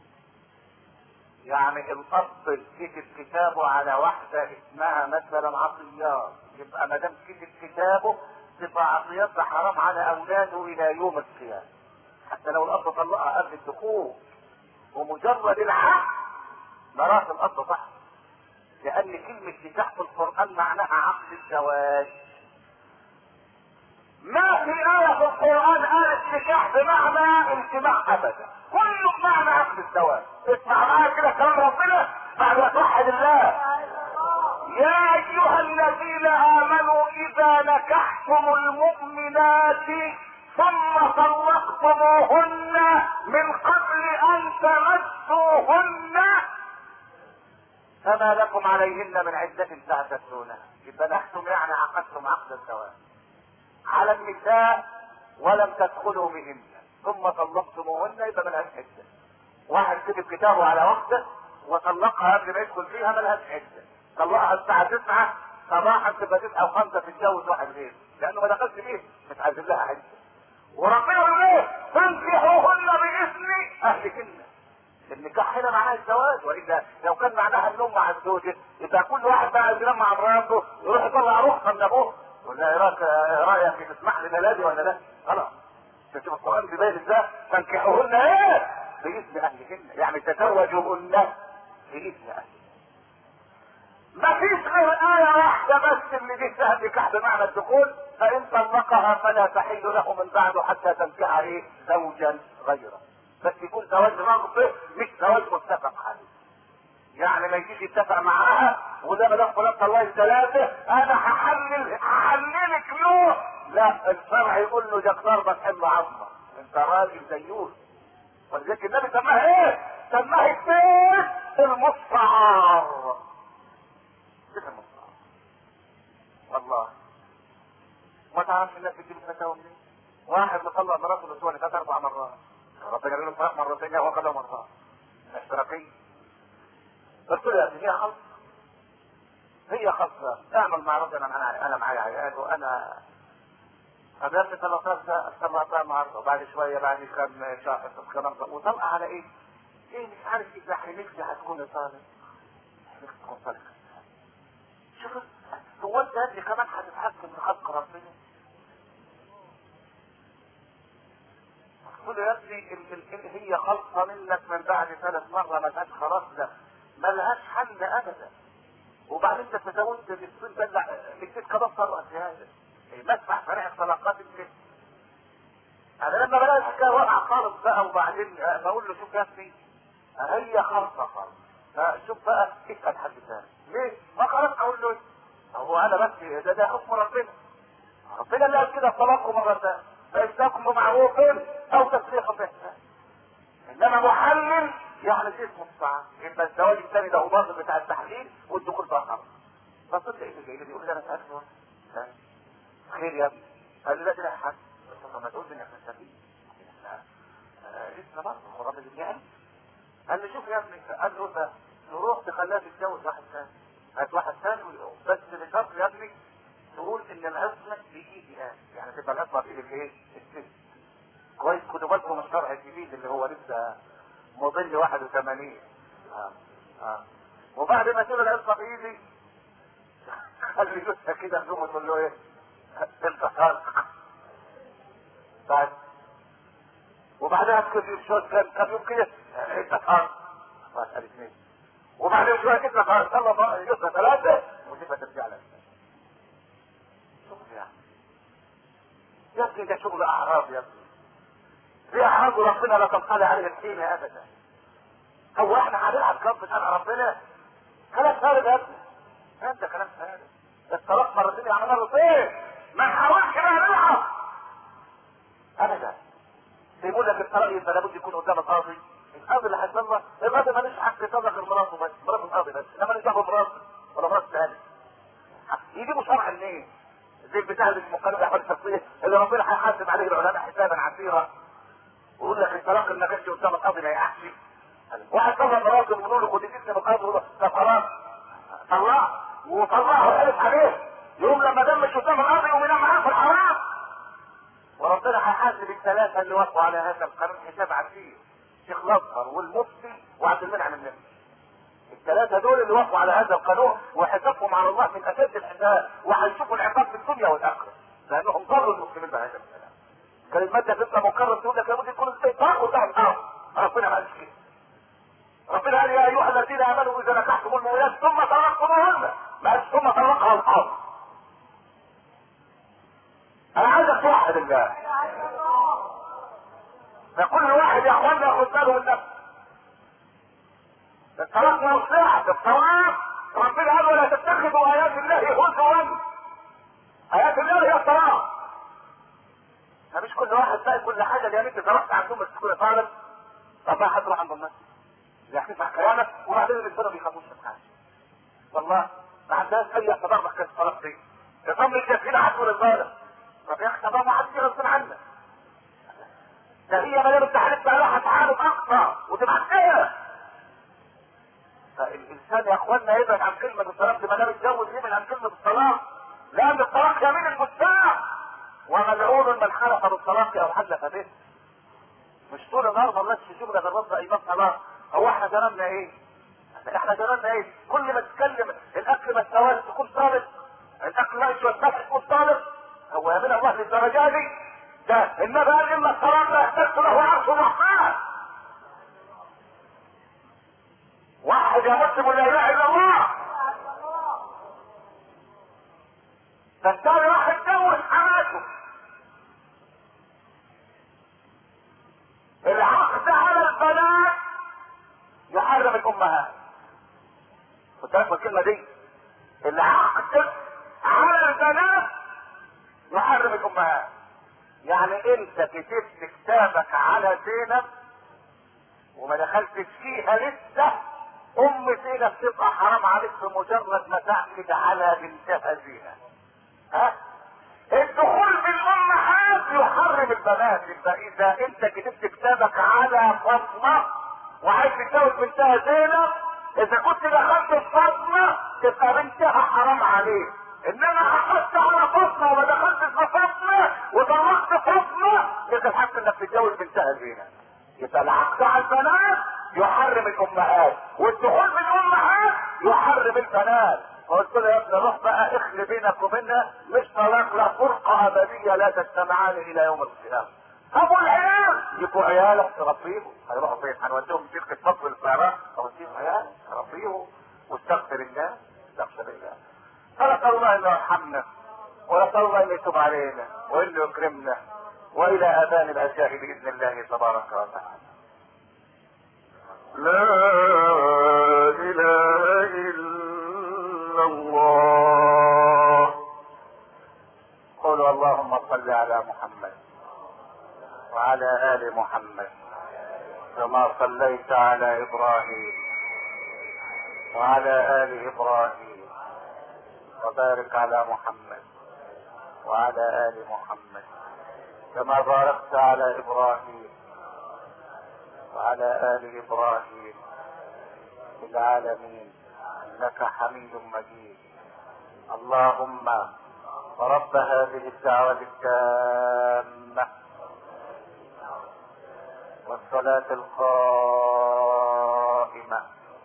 يعني الأب كتب كتابه على واحدة اسمها مثلا عطيات يبقى ما دام كتب كتابه تبقى عطيات ده حرام على أولاده إلى يوم القيامة حتى لو الأب طلقها قبل الدخول ومجرد العقد مرات الأب صح لأن كلمة نكاح في القرآن معناها عقد الزواج ما في آية في القرآن قالت نكاح بمعنى انتماء أبدا كله بمعنى عقد الزواج اسمع معايا كده كلام ربنا بعد ما توحد الله يا أيها الذين آمنوا إذا نكحتم المؤمنات ثم طلقتموهن من قبل ان تمسوهن فما لكم عليهن من عدة تعتدونها يبقى نحتم يعني عقدتم عقد الزواج على النساء ولم تدخلوا بهن ثم طلقتموهن يبقى ملهاش عدة واحد كتب كتابه على وقته وطلقها قبل ما يدخل فيها ملهاش عدة طلقها الساعة 9 صباحا تبقى 9 او 5 تتجوز واحد غير لانه ما دخلش فيه مش عايزين لها عدة وربنا يقول ايه تنكحوهن باذن اهلهن النكاح هنا معناه الزواج والا لو كان معناها النوم مع الزوجة يبقى كل واحد بقى ينام مع مراته يروح يطلع رخصة من ابوه يقول لها ايه رايك ايه رايك تسمح لي ميلادي ولا لا؟ خلاص تشوف القران في بالك ده تنكحوهن ايه؟ باذن اهلهن يعني تزوجوهن باذن اهلهن ما فيش غير آية واحدة بس اللي دي فيها نكاح بمعنى الدخول فإن طلقها فلا تحل له من بعده حتى تنكح عليه زوجا غيره بس يكون زواج رغبة مش زواج متفق عليه يعني ما يجيش يتفق معاها وده ما دام طلبت الله الثلاثة انا هحلل هحللك نوع لا الشرع يقول له ده ضربة حل عظمة انت راجل زيوس ولذلك النبي سماها ايه؟ سماها السيف المستعار سيف المستعار والله ما تعرفش الناس بتجيب الفتاوى منين؟ واحد مطلع مراته الاسبوع اللي فات اربع مرات ربنا يقول له طلاق مرتين هو خدها مرات اشتراكية قلت له يا ابني هي خلص هي خلصة اعمل مع ربنا انا انا معايا عيال وانا قدرت 13 طلعتها النهارده وبعد شويه بعد كم شهر كمان وطلع على ايه؟ ايه مش عارف اذا حلفت هتكون طالب حلفت تكون طالب شوف هو انت قبل كمان هتتحكم في خلق ربنا قلت له يا ابني ال- ال- ال- هي خلصة منك من بعد ثلاث مرة ما لهاش خلاص ده ما لهاش حل ابدا وبعدين انت تزوجت بالسن ده نسيت خلاص صار هذا مسمح فريق الطلاقات انت انا لما بلاقي الحكايه واقعه خالص بقى وبعدين بقول له شوف يا ابني هي خالصه خالص فشوف بقى اسال حد ثاني ليه؟ ما خلاص اقول له هو انا بس ده ده حكم ربنا ربنا اللي قال كده الطلاق مرتين فإمساكم بمعروف أو تسريح بإحسان إنما محلل يعني شيء مستعان يبقى الزواج الثاني ده هو برضه بتاع التحليل والدخول بقى خلاص بس انت ايه اللي بيقول لي انا سالته خير يا ابني قال لي لا ده حد طب ما تقول لي انك مستفيد لسه برضه هو راجل يعني قال لي شوف يا ابني قال له ده نروح تخليها تتجوز واحد ثاني هات واحد ثاني بس بشرط يا ابني تقول ان العصمة بايدي انا يعني تبقى العصمة بايد الايه؟ الست كويس خدوا بالكم من الشرع الجديد اللي هو لسه مضل 81 اه اه وبعد ما تبقى العصمة بايدي خلي جثة كده نقوم تقول له ايه؟ انت خالق بعد وبعدها تكتب شوية كم كم يوم كده انت خالق بعد اثنين وبعدين شوية كده خالق يلا بقى جثة ثلاثة وتبقى ترجع لك شغل يعني يا ابني ده شغل اعراض يا ابني في اعراض ربنا لا تنطلع عليه الحين ابدا هو احنا هنلعب كف شرع ربنا كلام فارغ يا ابني انت كلام فارغ الطلاق مرتين يعني مرتين ما نحاولش بقى نلعب ابدا بيقول لك الطلاق يبقى لابد يكون قدام القاضي القاضي اللي هيطلق القاضي ماليش حق يطلق غير مراته بس مرات القاضي بس انما ماليش دعوه بمراته ولا مرات ثانيه يجيبوا شرع منين؟ زي البتاع اللي اسمه قانون الاحوال الشخصيه اللي ربنا هيحاسب عليه العلماء حسابا عسيرا ويقول لك الطلاق اللي ما كانش قدام القاضي ما يقعش واحد طلع مراته بيقول له خد جبت القاضي يقول له طب خلاص طلع وطلعه وقالت عليه يقوم لما دام مش قدام القاضي يقوم ينام معاه في الحرام وربنا هيحاسب الثلاثه اللي وقفوا على هذا القانون حساب عسير الشيخ الازهر والمفتي وعبد المنعم النبي الثلاثة دول اللي وقفوا على هذا القانون وحسابهم على الله من أشد الحساب وهيشوفوا العقاب في الدنيا والآخرة لأنهم ضروا المسلمين بهذا الكلام. كان المادة لسه مكرر تقول لك لابد يكون الاستيطان وتحت الأرض ربنا ما قالش كده. ربنا قال يا أيها الذين آمنوا إذا نكحتم المؤمنات ثم طلقتموهن ما قالش ثم طلقها القاضي. أنا عايزك توحد الله. فكل واحد يا اخوانا ياخد باله من نفسه. الطلاق موسعة الطلاق ربنا قال ولا تتخذوا ايات الله هزوا ايات الله هي الطلاق فمش كل واحد وتلاقي كل حاجه اللي انت ضربت عندهم بس تكون طالب طب ما هتروح عند الناس يعني تسمع كلامك وبعدين الانسان ما بيخافوش من حاجه والله ما عندهاش اي اعتبار بك الطلاق دي تضم الجزيره عدو للظالم طب يا اخي طب ما حدش غصب عنك ده هي ما دام انت حالف بقى هتعالج اقصى وتبعتها فالانسان يا اخوانا يبعد عن كلمه الطلاق دي ما دام اتجوز يبعد عن كلمه الطلاق لان الطلاق يمين المستاع وملعون من حلف بالطلاق او حلف به مش طول النهار ما في شغل غير رد ايمان طلاق هو احنا جرالنا ايه؟ احنا جرالنا ايه؟ كل ما تتكلم الاكل ما استواش تكون طالب الاكل ما يشوى تكون طالب هو يمين الله للدرجه دي ده النبي قال ان الصلاه لا يحتاج له عرش الرحمن واحد يا مسلم لا اله الا الله فالتاني راح يتجوز حماته العقد على البنات يحرم الامهات خد بالك من الكلمه دي العقد على البنات يحرم الامهات يعني انت كتبت كتابك على زينب وما دخلتش فيها لسه ام زينب تبقى حرام عليك بمجرد ما تعقد على بنتها زينب ها الدخول بالامهات يحرم البنات يبقى اذا انت كتبت كتابك على فاطمه وعايز تتجوز بنتها زينب اذا كنت دخلت بفاطمه تبقى بنتها حرام عليك انما اخذت على فاطمه وما دخلتش بفاطمه وطلقت فاطمه يبقى الحق انك تتجوز بنتها زينب يبقى العقد على البنات يحرم الامهات والدخول بالامهات يحرم البنات فقلت له يا ابني روح بقى اخلي بينك وبينها مش طلاق لا فرقه ابديه لا تجتمعان الى يوم القيامه ابو العيال يبقوا عيالك تربيهم هيروحوا فين؟ هنوديهم شركه فصل السيارات توديهم عيال تربيهم واستغفر الله استغفر الله فنسال الله انه يرحمنا ونسال الله انه يتوب علينا وانه يكرمنا والى اذان العشاء باذن الله تبارك وتعالى لا إله إلا الله قولوا اللهم صل على محمد وعلى ال محمد كما صليت على ابراهيم وعلى ال ابراهيم وبارك على محمد وعلى ال محمد كما باركت على ابراهيم وعلى ال ابراهيم في العالمين انك حميد مجيد اللهم رب هذه الدعوة التامة والصلاة القائمة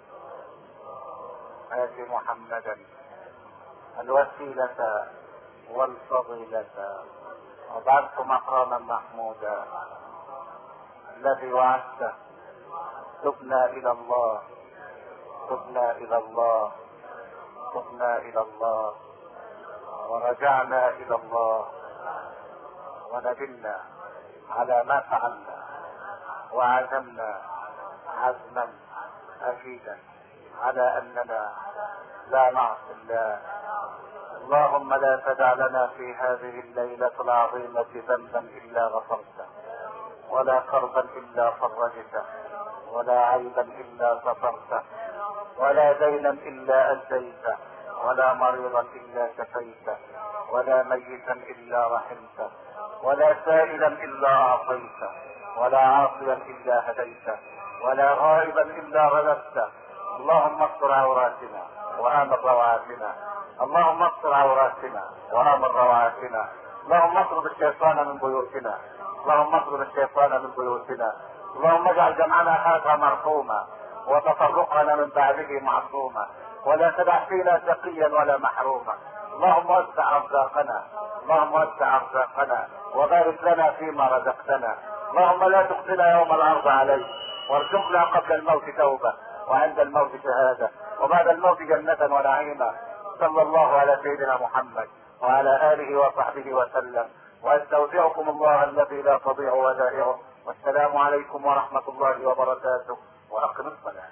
آت محمدا الوسيلة والفضيلة وبعثت مقاما محمودا الذي وعدته تبنا إلى الله تبنا إلى الله تبنا إلى الله ورجعنا إلى الله وندمنا على ما فعلنا وعزمنا عزما أكيدا على أننا لا نعصي الله اللهم لا تدع لنا في هذه الليلة العظيمة ذنبا إلا غفرته ولا كربا إلا فرجته ولا عيبا إلا سترته ولا دينا إلا أديته ولا مريضا إلا شفيته ولا ميتا إلا رحمته ولا سائلا إلا أعطيته ولا عاصيا إلا هديته ولا غائبا إلا رددته اللهم استر عوراتنا وآمن روعاتنا اللهم استر عوراتنا وآمن روعاتنا اللهم اطرد الشيطان من بيوتنا اللهم اطرد الشيطان من بيوتنا اللهم اجعل جمعنا هذا مرحوما وتفرقنا من بعده معصوما ولا تدع فينا شقيا ولا محروما اللهم وسع ارزاقنا اللهم وسع ارزاقنا وبارك لنا فيما رزقتنا اللهم لا تخزنا يوم العرض عليك وارزقنا قبل الموت توبه وعند الموت شهاده وبعد الموت جنه ونعيما صلى الله على سيدنا محمد وعلى اله وصحبه وسلم واستودعكم الله الذي لا تضيع ودائعه والسلام عليكم ورحمه الله وبركاته واقم الصلاه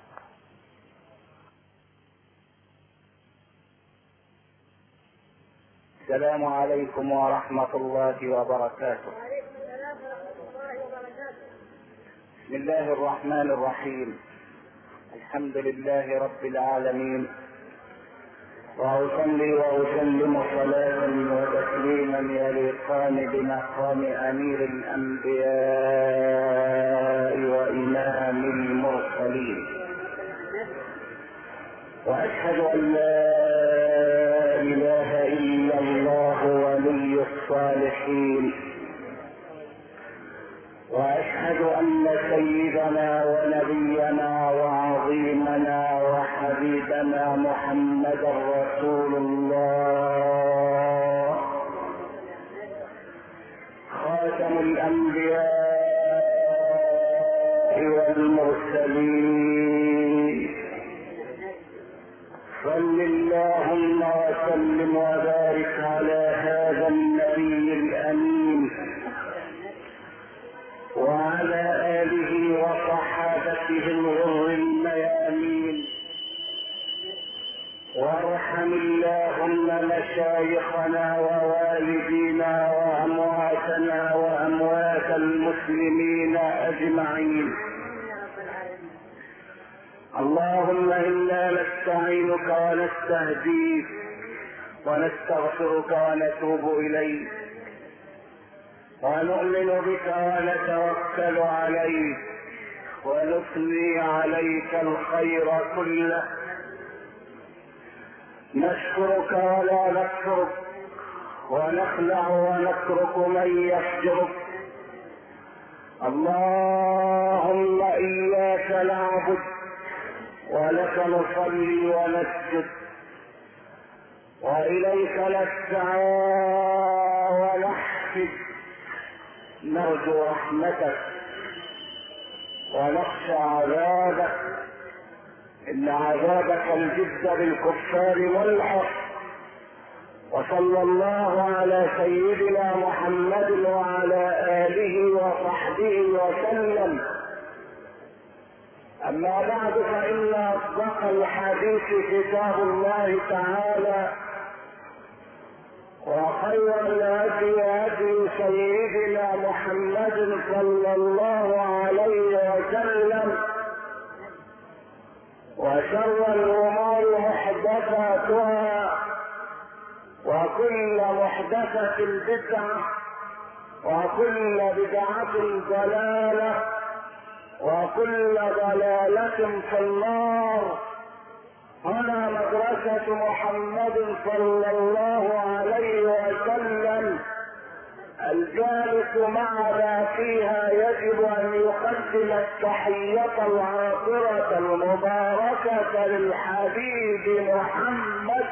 السلام عليكم ورحمة الله وبركاته بسم الله الرحمن الرحيم الحمد لله رب العالمين واصلي واسلم صلاه وتسليما يليقان بمقام امير الانبياء وامام المرسلين واشهد ان لا اله الا الله ولي الصالحين واشهد ان سيدنا ونبينا وعظيمنا وحبيبنا محمدا رسول الله خاتم الانبياء والمرسلين صل اللهم وسلم وبارك على هذا النبي الامين وعلى آله وصحابته الغر الميامين وارحم اللهم مشايخنا ووالدينا وأمواتنا وأموات المسلمين أجمعين اللهم إنا نستعينك ونستهديك ونستغفرك ونتوب إليك ونؤمن بك ونتوكل عليك ونثني عليك الخير كله نشكرك ولا نكفرك ونخلع ونترك من يفجرك اللهم اياك نعبد ولك نصلي ونسجد واليك نسعى ونحفد نرجو رحمتك ونخشى عذابك ان عذابك الجد بالكفار ملحق وصلى الله على سيدنا محمد وعلى اله وصحبه وسلم اما بعد فان اصدق الحديث كتاب الله تعالى وخير الهدي هدي سيدنا محمد صلى الله عليه وسلم وشر الامور محدثاتها وكل محدثة بدعة وكل بدعة ضلالة وكل ضلالة في النار هنا مدرسة محمد صلى الله عليه وسلم الجالس معنا فيها يجب ان يقدم التحية العاطرة المباركة للحبيب محمد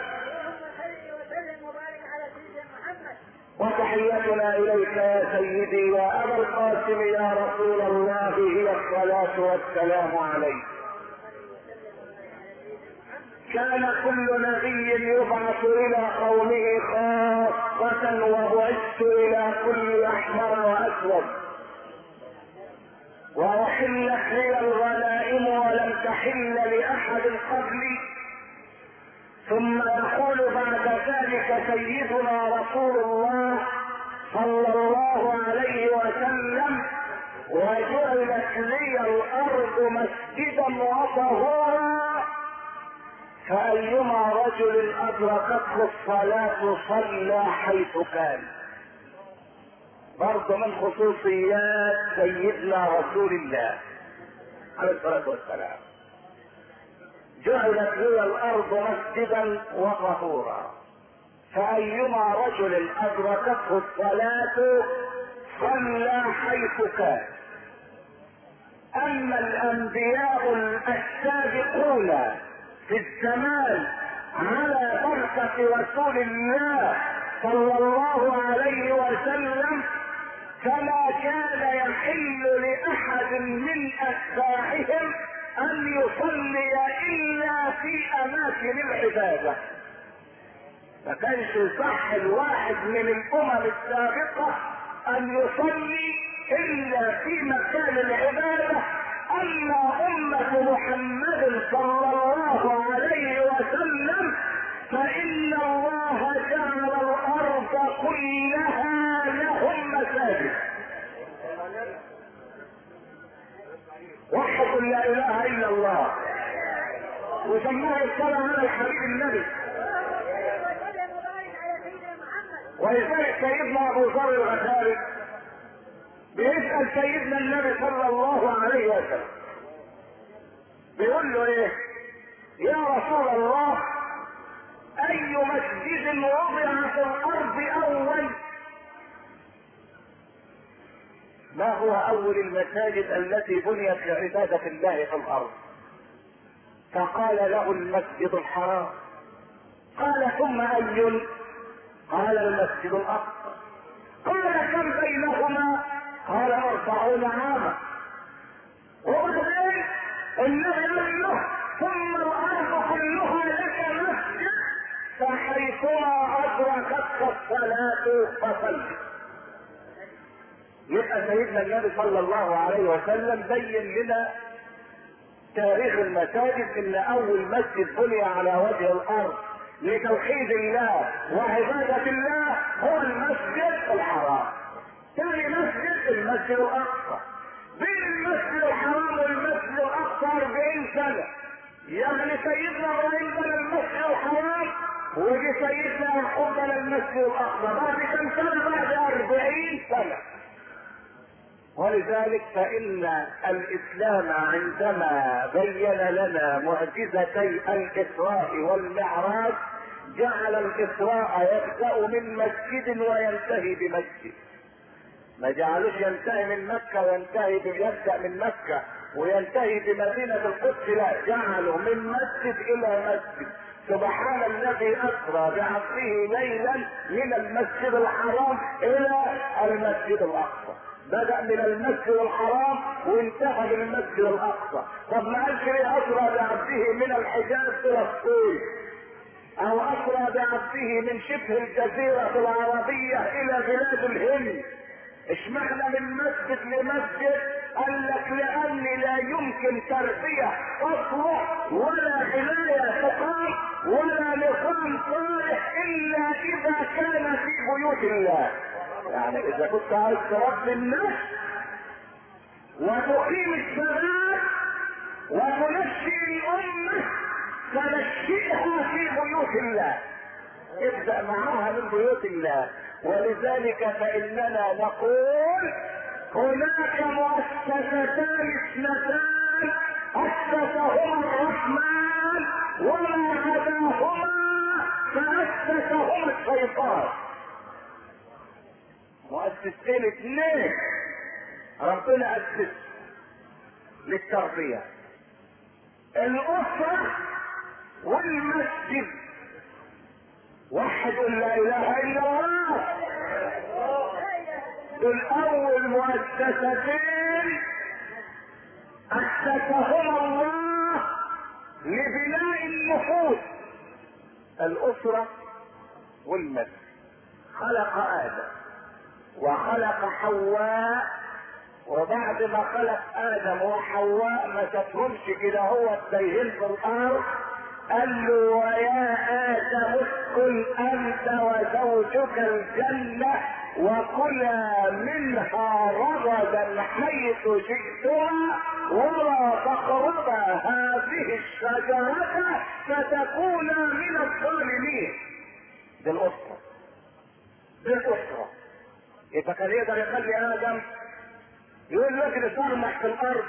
وتحيتنا اليك يا سيدي يا ابا القاسم يا رسول الله هي الصلاة والسلام عليك كان كل نبي يبعث الى قومه خاصة وبعثت الى كل احمر واسود واحلت لي الغنائم ولم تحل لاحد قبلي ثم يقول بعد ذلك سيدنا رسول الله صلى الله عليه وسلم وجعلت لي الارض مسجدا وطهورا فأيما رجل أدركته الصلاة صلى حيث كان برضه من خصوصيات سيدنا رسول الله عليه الصلاة والسلام جعلت لي الأرض مسجدا وطهورا فأيما رجل أدركته الصلاة صلى حيث كان أما الأنبياء السابقون في الزمان على بركة رسول الله صلى الله عليه وسلم فما كان يحل لأحد من أتباعهم أن يصلي إلا في أماكن العبادة ما كانش صح الواحد من الأمم السابقة أن يصلي إلا في مكان العبادة اما امة محمد صلى الله عليه وسلم فان الله جعل الارض كلها لهم مساجد وحد لا اله الا الله وسموها الصلاة على الحبيب النبي ولذلك سيدنا ابو ذر الغفاري بيسأل سيدنا النبي صلى الله عليه وسلم بيقول له ايه يا رسول الله اي مسجد وضع في الارض اول ما هو اول المساجد التي بنيت لعبادة الله في الارض فقال له المسجد الحرام قال ثم اي قال المسجد الاقصى قال كم بينهما قال اربعون عاما وبعدين النبي قال له ثم الارض كلها لك مسجد فحيثما ادركتك الصلاه فصل يبقى سيدنا النبي صلى الله عليه وسلم بين لنا تاريخ المساجد ان اول مسجد بني على وجه الارض لتوحيد الله وعبادة الله هو المسجد الحرام ثاني مسجد المسجد الاقصى بين المسجد الحرام والمسجد الاقصى 40 سنة يعني سيدنا ابراهيم بنى المسجد الحرام وجي سيدنا يعقوب بنى المسجد الاقصى بعد كم سنة بعد 40 سنة ولذلك فإن الإسلام عندما بين لنا معجزتي الإسراء والمعراج جعل الإسراء يبدأ من مسجد وينتهي بمسجد ما جعلوش ينتهي من مكة وينتهي يبدأ من مكة وينتهي بمدينة القدس لا جعله من مسجد إلى مسجد سبحان الذي أسرى بعبده ليلا من المسجد الحرام إلى المسجد الأقصى بدأ من المسجد الحرام وانتهى بالمسجد الأقصى طب ما قالش ليه أسرى بعبده من الحجاز إلى الصين أو أسرى بعبده من شبه الجزيرة العربية إلى بلاد الهند اشمعنى من مسجد لمسجد قال لك لان لا يمكن تربية تصلح ولا حماية تقام ولا نظام صالح الا اذا كان في بيوت الله يعني اذا كنت عايز تربي الناس وتقيم الصلاة وتنشئ الامة فنشئها في بيوت الله ابدأ معها من بيوت الله ولذلك فإننا نقول هناك مؤسستان اثنتان أسسهما الرحمن وما عداهما فأسسهما الشيطان مؤسستين اثنين ربنا أسس للتربية الأسرة والمسجد وحد لا اله الا الله دول اول مؤسستين اسسهما الله لبناء النفوس الاسرة والمسجد خلق ادم وخلق حواء وبعد ما خلق ادم وحواء ما تفهمش كده هو التيهين في الارض قال له ويا ادم اسكن انت وزوجك الجنه وكلا منها رغدا حيث شئتما ولا تقربا هذه الشجره فتكونا من الظالمين دي الاسره دي الاسره يبقى كان يقدر يخلي ادم يقول لك نصرمح في الارض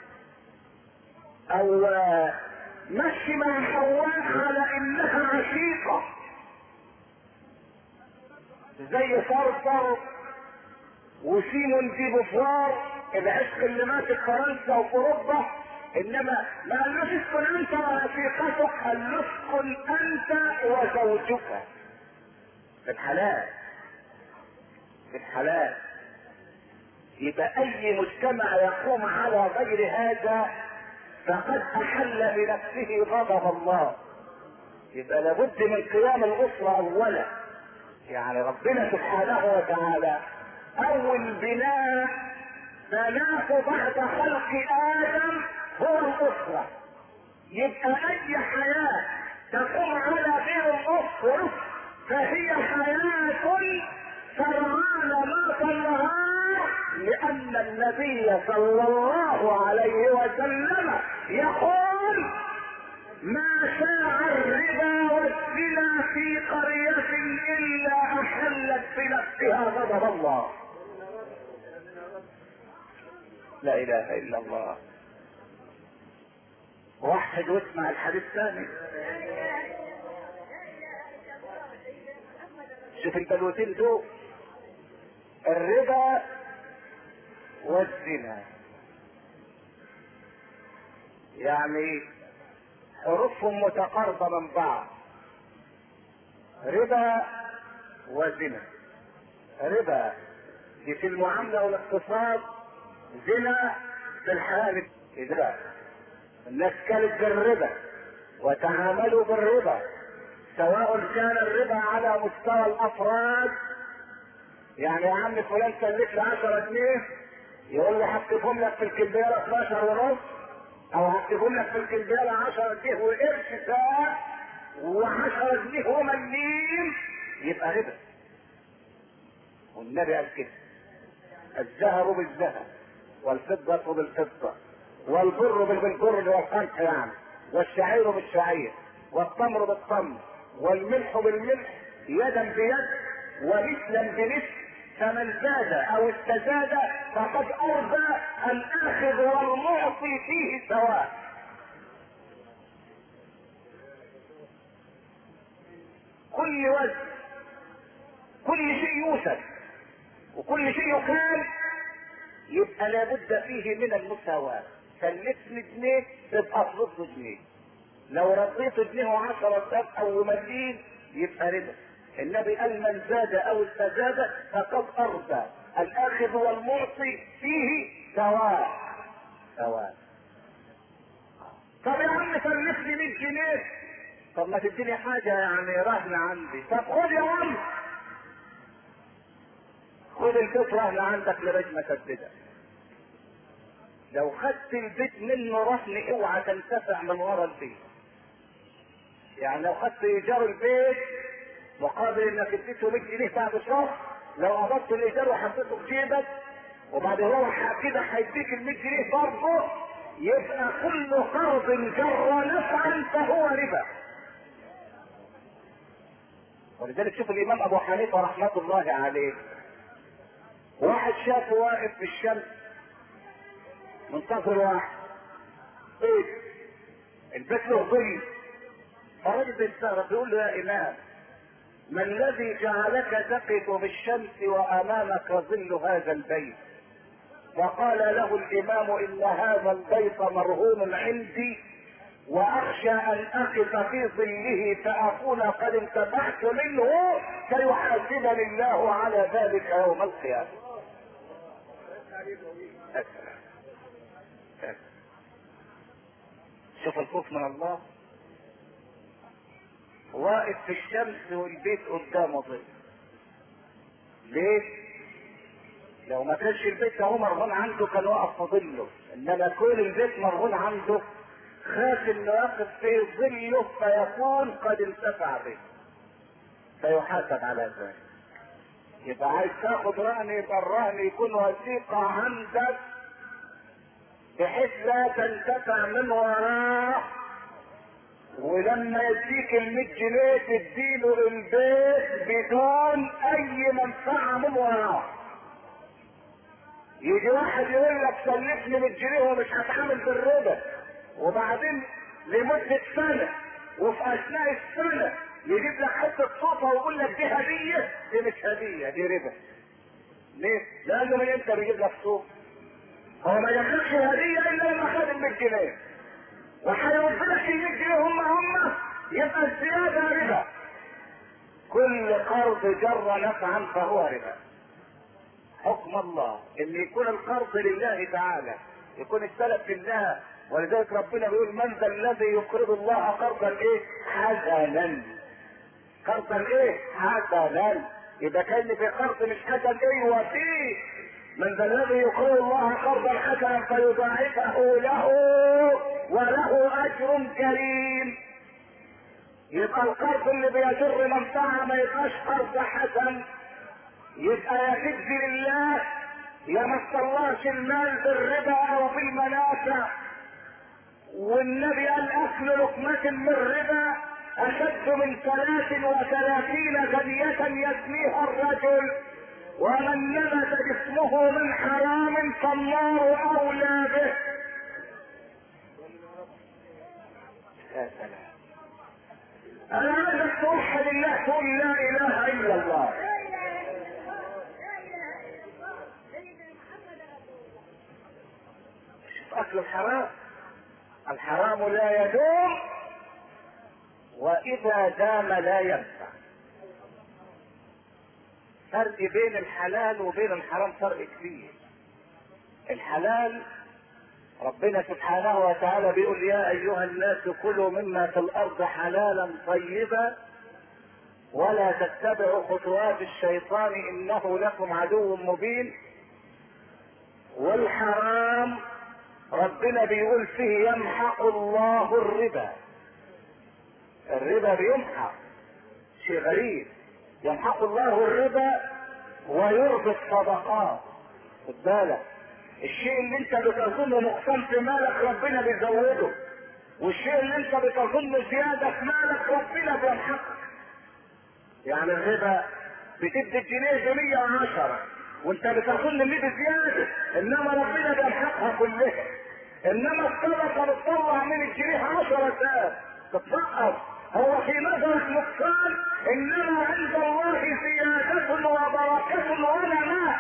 او مشي مع حواء على انها عشيقة زي صرصر وسيمون دي بوفوار العشق اللي ماسك فرنسا واوروبا انما ما قالوش اسكن انت ورفيقتك قال له اسكن انت وزوجك في الحلال في الحلال يبقى اي مجتمع يقوم على غير هذا فقد احل بنفسه غضب الله يبقى لابد من قيام الاسرة اولا يعني ربنا سبحانه وتعالى اول بناء بناه بعد خلق ادم هو الاسرة يبقى اي حياة تقوم على غير الاسرة فهي حياة سرعان ما النهار لان النبي صلى الله عليه وسلم يقول ما شاع الربا والزنا في قرية إلا أحلت بنفسها غضب الله. لا إله إلا الله. وحد واسمع الحديث الثاني. شوف البلوتين دول الربا والزنا يعني حروفهم متقاربة من بعض ربا وزنا ربا دي في المعاملة والاقتصاد زنا في الحالة إذا الناس كانت بالربا وتعاملوا بالربا سواء كان الربا على مستوى الافراد يعني يا عم فلان كلف لي 10 جنيه يقول لي هكتبهم لك في الكمبياله 12 ونص او هكتبهم لك في الكمبياله 10 جنيه وقرش ساعه و10 جنيه ومليم يبقى ربا والنبي قال كده الذهب بالذهب والفضة بالفضة والبر بالبر والقمح يعني والشعير بالشعير والتمر بالتمر والملح بالملح يدا بيد ومثلا بمثل فمن زاد او استزاد فقد ارضى الاخذ والمعطي فيه سواء كل وزن كل شيء يوسف وكل شيء يقال يبقى لابد فيه من المساواة سلفني جنيه تبقى ترد جنيه لو رديت جنيه وعشرة ألف أو مليم يبقى ربا النبي قال من زاد أو استزاد فقد أرضى الآخذ والمعطي فيه سواء سواء طب يا عم سلفني 100 جنيه طب ما تديني حاجة يعني رهن عندي طب خد يا عم خد البيت رهن عندك لغاية ما تسددها لو خدت البيت منه رهن اوعى تنتفع من ورا البيت يعني لو خدت ايجار البيت مقابل انك اديته 100 جنيه بعد شهر لو قبضت الايجار وحطيته في جيبك وبعد هو كده هيديك ال 100 جنيه برضه يبقى كل قرض جر نفعا فهو ربا ولذلك شوف الامام ابو حنيفه رحمه الله عليه واحد شافه واقف في الشمس منتظر واحد ايه البيت له ظل فالراجل بيستغرب بيقول له يا امام ما الذي جعلك تقف بالشمس وامامك ظل هذا البيت وقال له الامام ان هذا البيت مرهون عندي واخشى ان اقف في ظله فاكون قد انتفعت منه فيحاسبني الله على ذلك يوم القيامه أسلم. أسلم. شوف الخوف من الله واقف في الشمس والبيت قدامه ظل ليه لو ما كانش البيت ده هو مرهون عنده كان واقف في ظله انما كون البيت مرهون عنده خاف انه يقف في ظله فيكون قد انتفع به فيحاسب على ذلك يبقى عايز تاخد رهن يبقى الرهن يكون وثيقة عندك بحيث لا تنتفع من وراه ولما يديك ال 100 جنيه تديله البيت بدون اي منفعه من وراه يجي واحد يقول لك سلفني 100 جنيه ومش هتعامل بالربا وبعدين لمده سنه وفي اثناء السنه يجيب لك حته صوفه ويقول لك دي هديه دي مش هديه دي ربا ليه؟ لانه من امتى بيجيب لك صوف؟ هو ما ياخدش هديه الا لما خد ال 100 جنيه وهيوفر لك ال 100 جنيه هم هم يبقى الزياده ربا كل قرض جر نفعا فهو ربا حكم الله ان يكون القرض لله تعالى يكون السلف لله ولذلك ربنا بيقول من ذا الذي يقرض الله قرضا ايه حسنا قرضا ايه حسنا اذا كان في قرض مش حسن ايه وفيه من ذا الذي يقرض الله قرضا حسنا فيضاعفه له وله اجر كريم يبقى القرض اللي بيجر منفعه ما يبقاش قرض حسن يبقى يا تجزي لله يا ما اصطلاش المال بالربا او بالمنافع والنبي قال اكل لقمة من ربا اشد من ثلاث وثلاثين غنية يسميها الرجل ومن نبت جسمه من حرام فالنار اولى به يا سلام انا عايزك توحد الله تقول لا اله الا الله شوف اكل الحرام الحرام لا يدوم واذا دام لا ينفع فرق بين الحلال وبين الحرام فرق كبير الحلال ربنا سبحانه وتعالى بيقول يا ايها الناس كلوا مما في الارض حلالا طيبا ولا تتبعوا خطوات الشيطان انه لكم عدو مبين والحرام ربنا بيقول فيه يمحق الله الربا الربا بيمحق شيء غريب يمحق الله الربا ويربي الصدقات خد بالك الشيء اللي انت بتظنه نقصان في مالك ربنا بيزوده والشيء اللي انت بتظنه زياده في مالك ربنا بيمحقه يعني الربا بتدي الجنيه ب 110 وانت بتظن ان دي بزياده انما ربنا بيمحقها كلها انما الصدقه بتطلع من الجنيه 10 ساعات تتفقد هو في نظرك نقصان انما عند الله زياده وبركه ونماء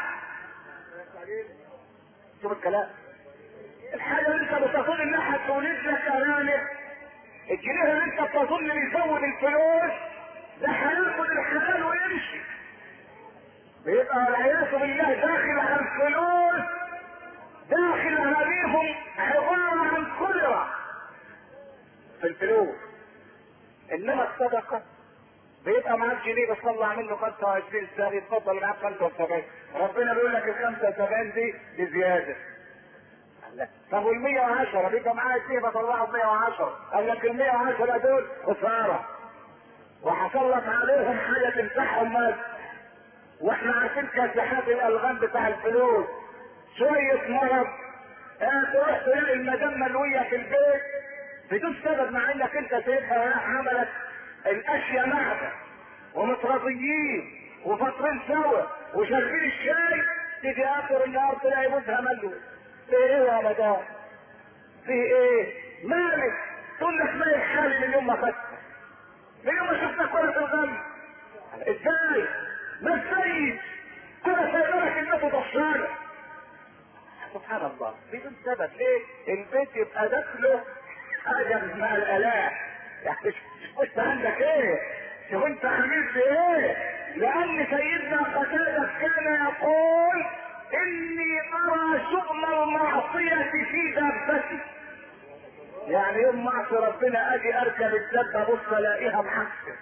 شوف الكلام الحاجه اللي انت بتظن انها هتولد لك ارانب الجنيه اللي انت بتظن بيزود الفلوس ده هياخد الحلال ويمشي بيبقى والعياذ بالله داخل على الفلوس داخل عليهم عباره عن قدره في الفلوس انما الصدقه بيبقى معاك جنيه بتطلع منه 25 سنه يتفضل معاك 75 ربنا بيقول لك ال 75 دي بزياده طب وال 110 بيبقى معايا جنيه بطلعه ب 110 قال لك ال 110 دول خساره وهسلط عليهم حاجه تمسحهم بس واحنا عارفين كاسحات الالغام بتاع الفلوس شويه مرض اه تروح تلاقي المدام ملويه في البيت بدون سبب مع انك انت سيبها عملت الاشياء معك ومترضيين وفاطرين سوا وشاربين الشاي تيجي اخر النهار تلاقي جوزها ملوي في ايه يا مدام؟ في ايه؟ مالك؟ تقول لك مالك حالي من يوم ما خدت من يوم ما شفتك ولا في الغم ازاي؟ ما السيد؟ انا سايبلك الناس ضشانه سبحان الله بدون سبب ليه؟ البيت يبقى داخله حاجه اسمها الالاء يعني شوف عندك ايه؟ شوف انت عملت ايه؟ لان سيدنا قتاده كان يقول اني ارى شؤم المعصيه في دابتي يعني يوم معصي ربنا اجي اركب الدبه بص الاقيها محسن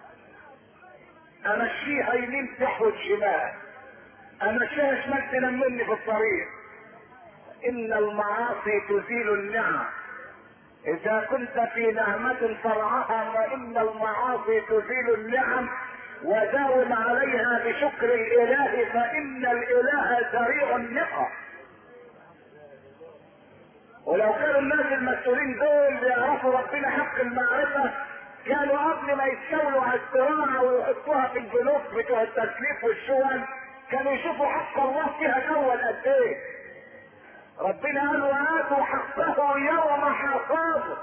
امشيها يمين تحوت شمال امشيها شمال تنمني في الطريق ان المعاصي تزيل النعم اذا كنت في نعمة فرعها فان المعاصي تزيل النعم وداوم عليها بشكر الاله فان الاله سريع النقم ولو كانوا الناس المسؤولين دول بيعرفوا ربنا حق المعرفة كانوا قبل ما يستولوا على الزراعة ويحطوها في البنوك بتوع التسليف والشغل كانوا يشوفوا حق الله فيها الاول قد ايه ربنا قال وآتوا حقه يوم حصاده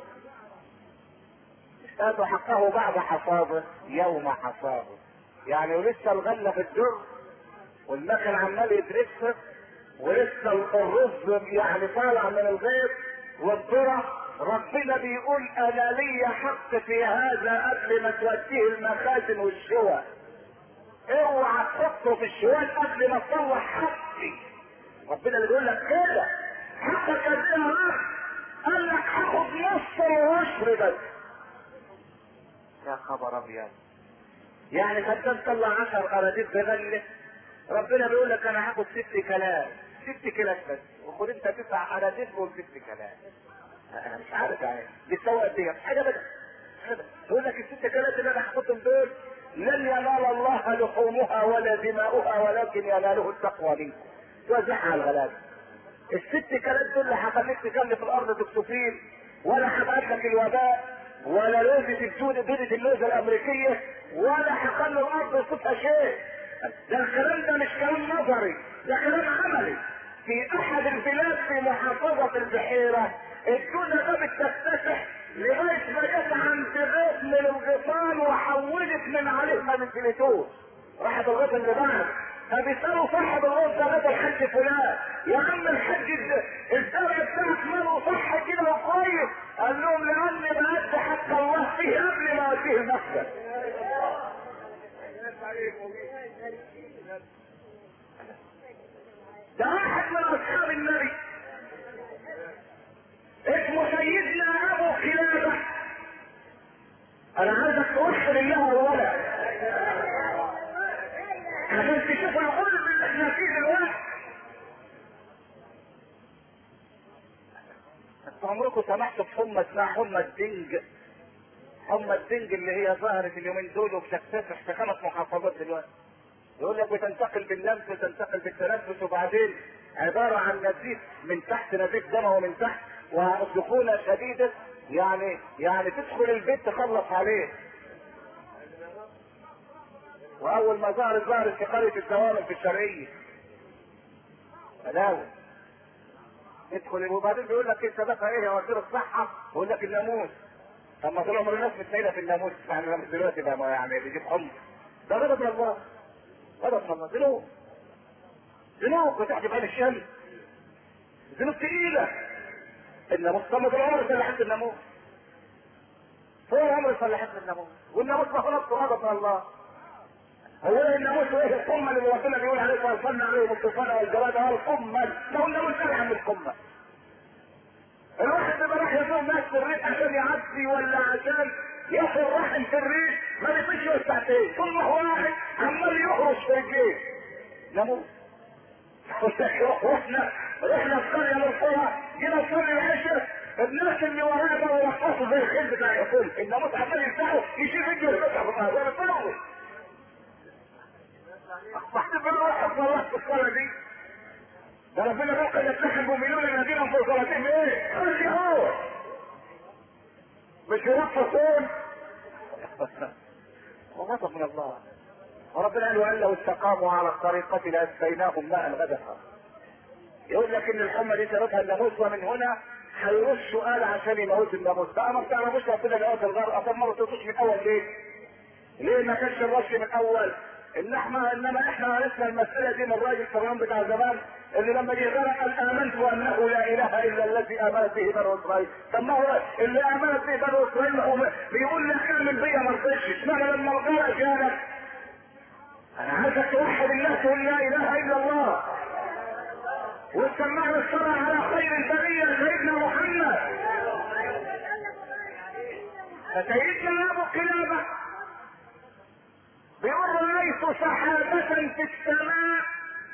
مش آتوا حقه بعد حصاده يوم حصاده يعني ولسه الغلة في الدر والمكن عمال يدرسها ولسه الرز يعني طالع من الغيط والذرة ربنا بيقول انا لي حق في هذا قبل ما توديه المخازن والشوى اوعى تحطه في الشوال قبل ما تطلع حقي ربنا اللي بيقول لك كده حقك قد ايه يا رب قال لك هاخد نص العشر بس يا خبر ابيض يعني خدام طلع 10 اراضيك بغله ربنا بيقول لك انا هاخد ست كلام ست كلام بس وخد انت تسع اراضيك والست كلام انا مش عارف يعني بتسوي قد ايه حاجه بس يقول لك الست كلام اللي انا هاخدهم دول لن ينال الله لحومها ولا دماؤها ولكن يناله التقوى منكم توزعها على الغلابه الست كانت دول لا هخليك تكلف الارض دكتوفين ولا هبعت لك الوباء ولا لوزة الجود دودة اللوزة الامريكية ولا هخلي الارض يصيبها شيء ده الكلام ده مش كلام نظري ده كلام عملي في احد البلاد في محافظة البحيرة الجودة ده بتكتسح لغاية ما جت عند غيط من الغيطان وحولت من عليه ما نزلتوش راحت الغيط اللي بعد فبيسألوا صاحب الغيط ده غيط الحج فلان يا عم الحج الزرع بتاعك ماله صح كده وكويس قال لهم لاني بأدي حق الله فيه قبل ما اوديه المسجد ده واحد من اصحاب النبي اسمه سيدنا ابو كلابه انا عايزك توحد الله اولا عشان تشوف الغلب اللي احنا فيه دلوقتي انتوا عمركم سمعتوا بحمى اسمها حمى الدنج حمى الدنج اللي هي ظهرت اليومين دول وبتكتسح في خمس محافظات دلوقتي يقول لك بتنتقل باللمس وتنتقل بالتنفس وبعدين عبارة عن نزيف من تحت نزيف دموي من تحت وسخونة شديدة يعني يعني تدخل البيت تخلص عليه واول ما ظهرت ظهرت في قرية الدوامر في الشرقية بلاوي ادخل وبعدين بيقول لك انت بقى ايه يا وزير الصحة بيقول لك الناموس طب ما طول عمر الناس متنيلة في الناموس يعني الناموس دلوقتي بقى يعني بيجيب حمص ده غضب من الله غضب من الله ذنوب ذنوب بتحجب عن الشمس ذنوب تقيلة الناموس طب ما طول عمر صلحت الناموس طول عمر صلحت الناموس والناموس ما خلصت غضب من الله هو ايه الناموس وايه القمة اللي ربنا بيقول عليه وارسلنا عليهم الطوفان والجراد هو القمة لو الناموس ارحم من القمة الواحد بيبقى راح يزور ناس في الريح عشان يعدي ولا عشان ياخد رحم في الريح ما بيفيش ساعتين طول ما هو قاعد عمال يهرش في رجليه ناموس رحنا رحنا في قريه من القرى جينا نصلي العشاء الناس اللي ورانا بقوا يرقصوا زي الخيل بتاع الحكومه الناموس عمال يفتحوا يشيل رجله ويفتح في الارض انا طلعوا اصبحت بالروح الصلاه في الصلاه دي ده ربنا بقى قد يفلح المؤمنون الذين في صلاتهم ايه؟ خشعوا مش يرقصون وغضب من الله وربنا قال وان لو استقاموا على الطريقة لاسقيناهم ماء غدقا يقول لك ان الحمى دي سببها الناموس ومن هنا هيرشوا قال عشان يموت الناموس بقى ما بتعرفوش ربنا لقوت الغرق طب ما رشوش من اول ليه؟ ليه ما كانش الرش من اول؟ ان احنا انما احنا عرفنا المسألة دي من الراجل الكرام بتاع زمان اللي لما جه غرق قال امنت انه لا اله الا الذي امنت به بنو اسرائيل طب ما هو اللي امنت به بنو اسرائيل هو بيقول لي اعمل بيا ما رضيتش اشمعنى لما الغرق جالك انا عايزك توحد الله تقول لا اله الا الله وتسمعنا الصلاة على خير البرية سيدنا محمد فسيدنا ابو كلابه بيقول رأيت سحابة في السماء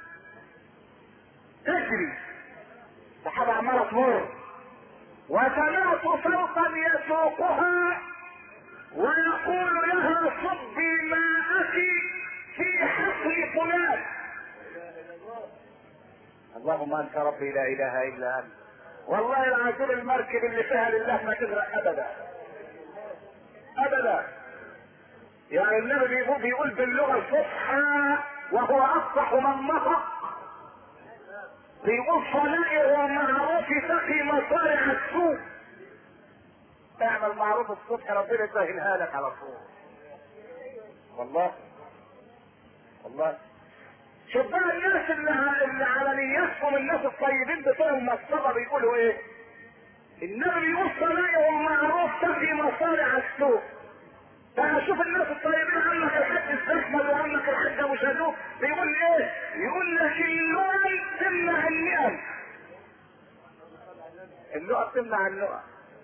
تجري سحابة عمالة تمر وسمعت صوتا يسوقها ويقول لها صبي ماءك في حقل فلان اللهم انت ربي لا اله الا انت والله العظيم المركب اللي فيها لله ما تغرق ابدا ابدا يعني النبي بيقول, بيقول باللغه الفصحى وهو افصح من نطق بيقول صنائع ومعروف تقي مصارع السوء اعمل معروف الصبح ربنا يسهلها لك على طول والله والله شوف بقى الناس اللي, اللي على نياتهم الناس الطيبين بتوعهم مصطفى بيقولوا ايه النبي بيقول صنائع ومعروف تقي مصارع السوء فانا اشوف الناس الطيبين عمك الحاج الزحمه وعمك الحاج ابو شادوه بيقول ايه؟ يقول لك اللؤم تمنع النعم. اللؤم تمنع اللؤم.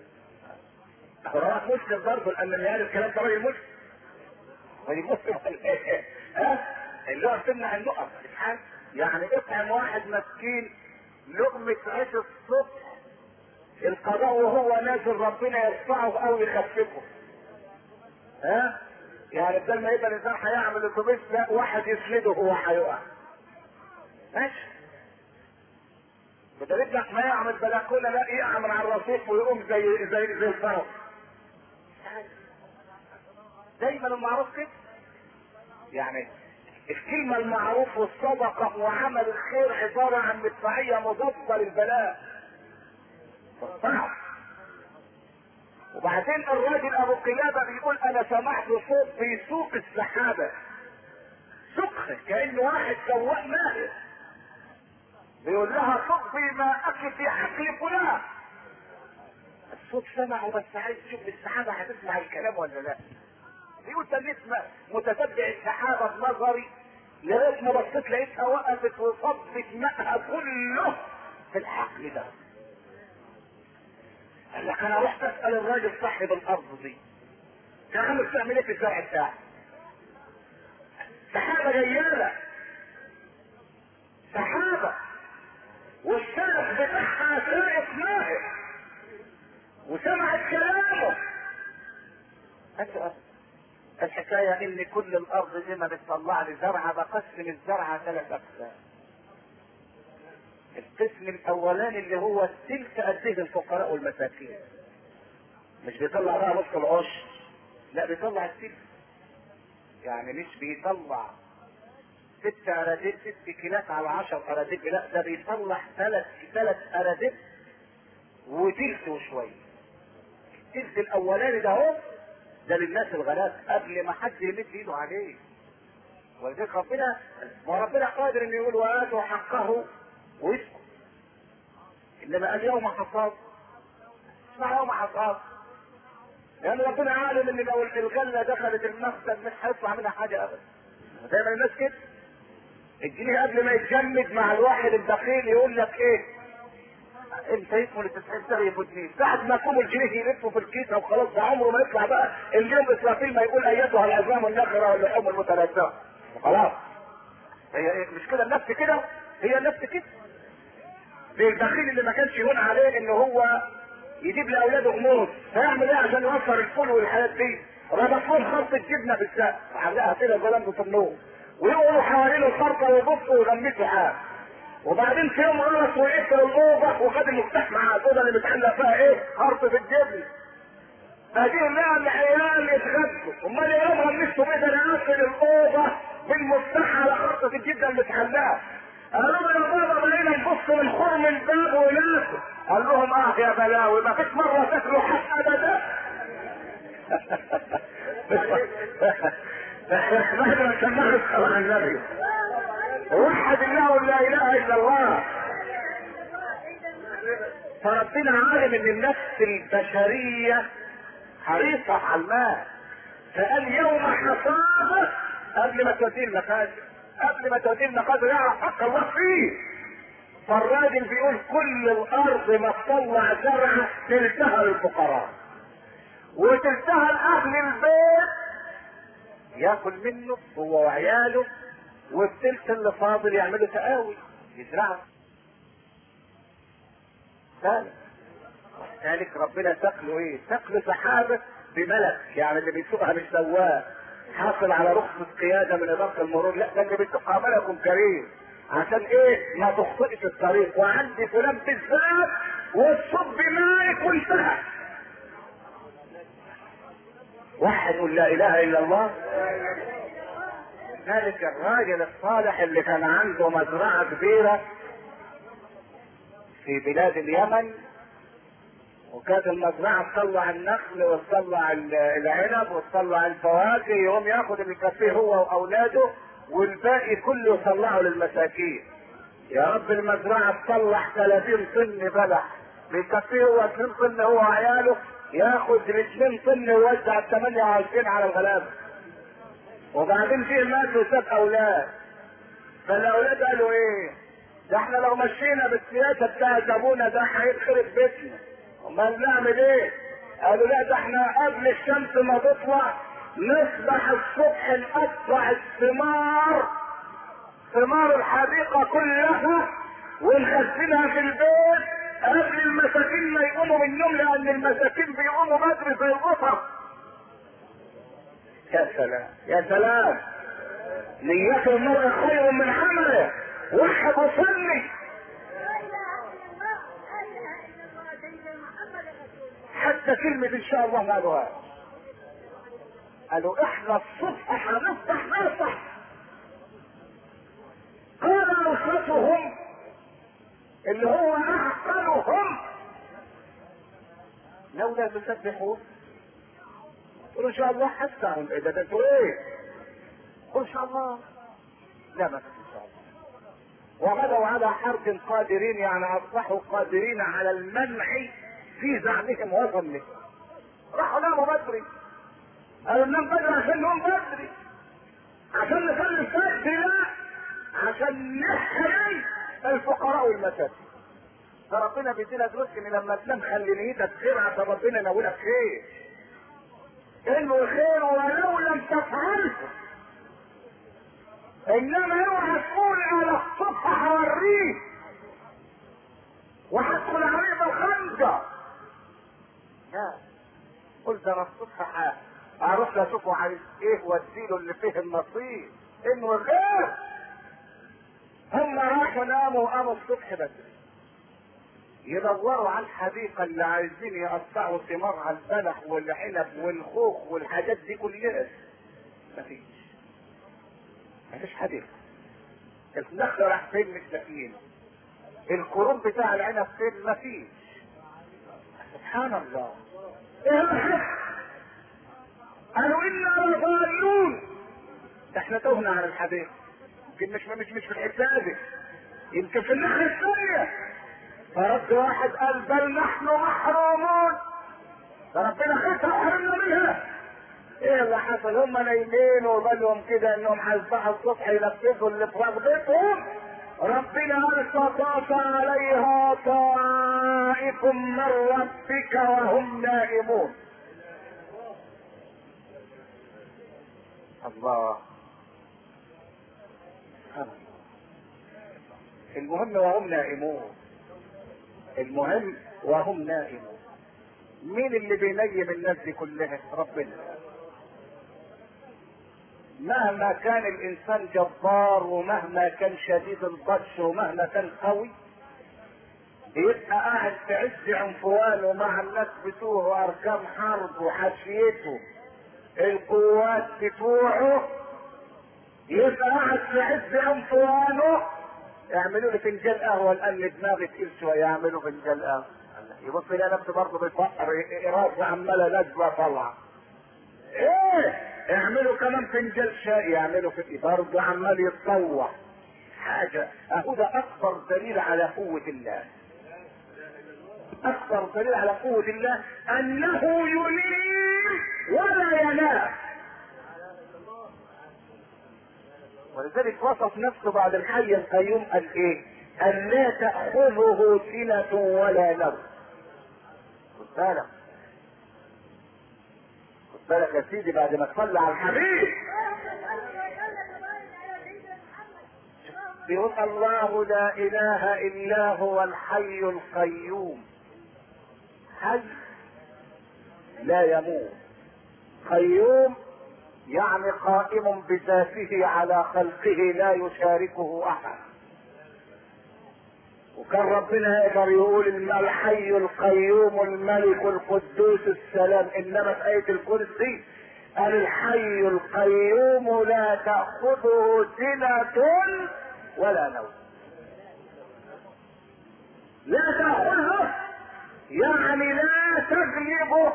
راح مسلم برضه لان اللي قال الكلام ده راجل مسلم. راجل مسلم ولا ايه؟ ها؟ اللؤم تمنع اللؤم يعني اطعم واحد مسكين لقمة عيش الصبح القضاء وهو نازل ربنا يرفعه او يخففه ها يعني بدل ما يبقى الانسان هيعمل اتوبيس لا واحد يسنده وهو هيقع ماشي بدل ابنك ما يعمل بلكونه لا يقع من على الرصيف ويقوم زي زي زي الفرس دايما المعروف كده يعني الكلمة المعروف والصدقة وعمل الخير عبارة عن مدفعية مضادة للبلاء صعب وبعدين الراجل ابو قلابة بيقول انا سمعت صوت في سوق السحابة سقه كأنه واحد سواق ماهر بيقول لها صبي ماءك في حقل فلان الصوت سمعه بس عايز تشوف السحابة هتسمع الكلام ولا لا بيقول تنيت متتبع السحابة بنظري لغاية ما بصيت لقيتها وقفت وصبت ماءها كله في الحقل ده قال لك انا رحت اسال الراجل صاحب الارض دي يا عم بتعمل ايه في الزرع بتاعك؟ سحابه جياله سحابه والشرف بتاعها سائق ماهر وسمعت كلامه اسال الحكاية ان كل الارض دي ما بتطلع لي زرعة بقسم الزرعة ثلاث اقسام القسم الاولاني اللي هو تلك قده الفقراء والمساكين مش بيطلع بقى نص العشر لا بيطلع التلك يعني مش بيطلع ست اراضيب ست كيلات على عشر اراضيب لا ده بيطلع ثلاث ثلاث اراضيب وتلت وشويه التلت الاولاني ده هو ده للناس الغلاب قبل ما حد يمد ايده عليه ولذلك ربنا ما ربنا قادر انه يقول واتوا حقه ويسكت انما قال يوم حصاد اسمع يوم حصاد لان ربنا عالم ان لو الغله دخلت المخزن مش هيطلع منها حاجه ابدا دايما الناس كده الجنيه قبل ما يتجمد مع الواحد البخيل يقول لك ايه انت يكمل التسعين سنه يفوتني ساعة ما يقوم الجنيه يلفه في الكيسة وخلاص ده عمره ما يطلع بقى اليوم اسرافيل ما يقول ايتها العظام النخرة واللحوم المتلازمة خلاص هي ايه مش كده النفس كده هي النفس كده زي البخيل اللي ما كانش يهون عليه ان هو يجيب لاولاده غموس هيعمل ايه عشان يوفر الفول والحاجات دي ربط لهم خرطة جبنة بالسقف وعلقها كده ظلام في النور ويقعدوا حوالين الخرطة ويبصوا ويغمسوا حاجة وبعدين في يوم غلط وقفل الاوضه وخد المفتاح مع الاوضه اللي متعلق فيها ايه؟ خرطة الجبن. هذه النعم اللي حيوان يتغذوا، امال يوم غمستوا كده انا قافل الاوضه بالمفتاح على خرطة الجبنه المتعلقه. قالوا له يا بابا بقينا نبص من خرم الباب وناسه. قال لهم اه يا بلاوي ما فيش مره تاكلوا حق ابدا. بعد ما سمعوا الصلاه على النبي. وحد الله لا اله الا الله فربنا عالم ان النفس البشرية حريصة على المال فقال يوم حصاده قبل ما توديه المخازن قبل ما توديه المخازن يعرف حق الله فيه فالراجل بيقول كل الارض ما تطلع زرع تلتها للفقراء وتلتها لاهل البيت ياكل منه هو وعياله والتلت اللي فاضل يعملوا تقاوي يزرعوا ذلك ذلك ربنا سقله ايه؟ سقله سحابه بملك يعني اللي بيسوقها مش سواق حاصل على رخصة قيادة من إدارة المرور لا ده اللي بيسوقها ملك كريم عشان ايه؟ ما تخطئش الطريق وعندي فلان بالذات والصب مالك وانتهى واحد يقول لا اله الا الله ذلك الراجل الصالح اللي كان عنده مزرعة كبيرة في بلاد اليمن وكانت المزرعة تطلع النخل وتطلع العنب وتطلع الفواكه يقوم ياخد اللي يكفيه هو واولاده والباقي كله يطلعه للمساكين يا رب المزرعة تطلع 30 طن بلح بيكفيه هو 2 طن هو وعياله ياخد ال 2 طن ويوزع ال 28 على الغلابه وبعدين فيه مات وساب اولاد فالاولاد قالوا ايه ده احنا لو مشينا بالسياسه بتاعت ابونا ده هيتخرب بيتنا امال نعمل ايه قالوا لا ده احنا قبل الشمس ما تطلع نصبح الصبح نقطع الثمار ثمار الحديقه كلها ونخزنها في البيت قبل المساكين ما يقوموا من النوم لان المساكين بيقوموا بدري زي القطط يا سلام يا سلام نية المرء خير من عمله وحد وصلي حتى كلمة ان شاء الله ما قالوها قالوا احنا الصبح هنفتح نفتح قال اوسطهم اللي هو اعقلهم لولا تسبحون قولوا ان شاء الله حتى اذا ده انتوا ايه قولوا ان شاء الله لا ما في ان شاء الله وغدوا على حرب قادرين يعني اصبحوا قادرين على المنع في زعمهم وظنهم راحوا ناموا بدري قالوا ننام بدري عشان نقوم بدري عشان نصلي الفجر لا عشان نحري الفقراء والمساكين فربنا بيدينا فلوس ان لما تنام خلي نيتك خير عشان ربنا ينولك خير انه خير ولو لم تفعله انما اوعى تقول انا الصبح هوريه وهدخل عليه بالخنجر لا قلت انا الصبح اروح له اشوفه عايز ايه واديله اللي فيه النصيب انه غير هم راحوا ناموا وقاموا الصبح بدري يدوروا على الحديقة اللي عايزين يقطعوا ثمارها البلح والعنب والخوخ والحاجات دي كلها مفيش مفيش حديقة النخل راح فين مش لاقيين الكروم بتاع العنب فين مفيش سبحان الله ايه الحق قالوا انا لضالون احنا تهنا عن الحديقة يمكن مش مش مش في الحته دي يمكن في الناحية الثانية فرد واحد قال بل نحن محرومون فربنا خسر حرمنا منها ايه اللي حصل هم نايمين وبالهم كده انهم هيصبحوا الصبح ينفذوا اللي في رغبتهم ربنا قال فطاف عليها طائف من ربك وهم نائمون الله المهم وهم نائمون المهم وهم نائمون مين اللي بينيم الناس دي كلها ربنا مهما كان الانسان جبار ومهما كان شديد البطش ومهما كان قوي بيبقى قاعد في عز عنفوانه مع الناس بتوعه واركان حرب وحاشيته القوات بتوعه يبقى قاعد في عز عنفوانه يعملوا لي فنجان قهوه لان دماغي تقيل شويه يعملوا فنجان قهوه يبص يلاقي نفسه برضه بيفقر راسه عماله نجوى طالعه ايه يعملوا كمان فنجان شاي يعملوا في برضه عمال يتطوع حاجه اهو ده اكبر دليل على قوه الله اكبر دليل على قوه الله انه ينيم ولا ينام ولذلك وصف نفسه بعد الحي القيوم قال ايه؟ ان لا تأخذه سنة ولا نوم. خد بالك. خد بالك يا سيدي بعد ما تصلي على الحبيب. بيقول الله لا اله الا هو الحي القيوم. حي لا يموت. قيوم يعني قائم بذاته على خلقه لا يشاركه احد وكان ربنا يقدر يقول الحي القيوم الملك القدوس السلام انما في آية الكرسي قال الحي القيوم لا تأخذه سنة ولا نوم لا تأخذه يعني لا تغلبه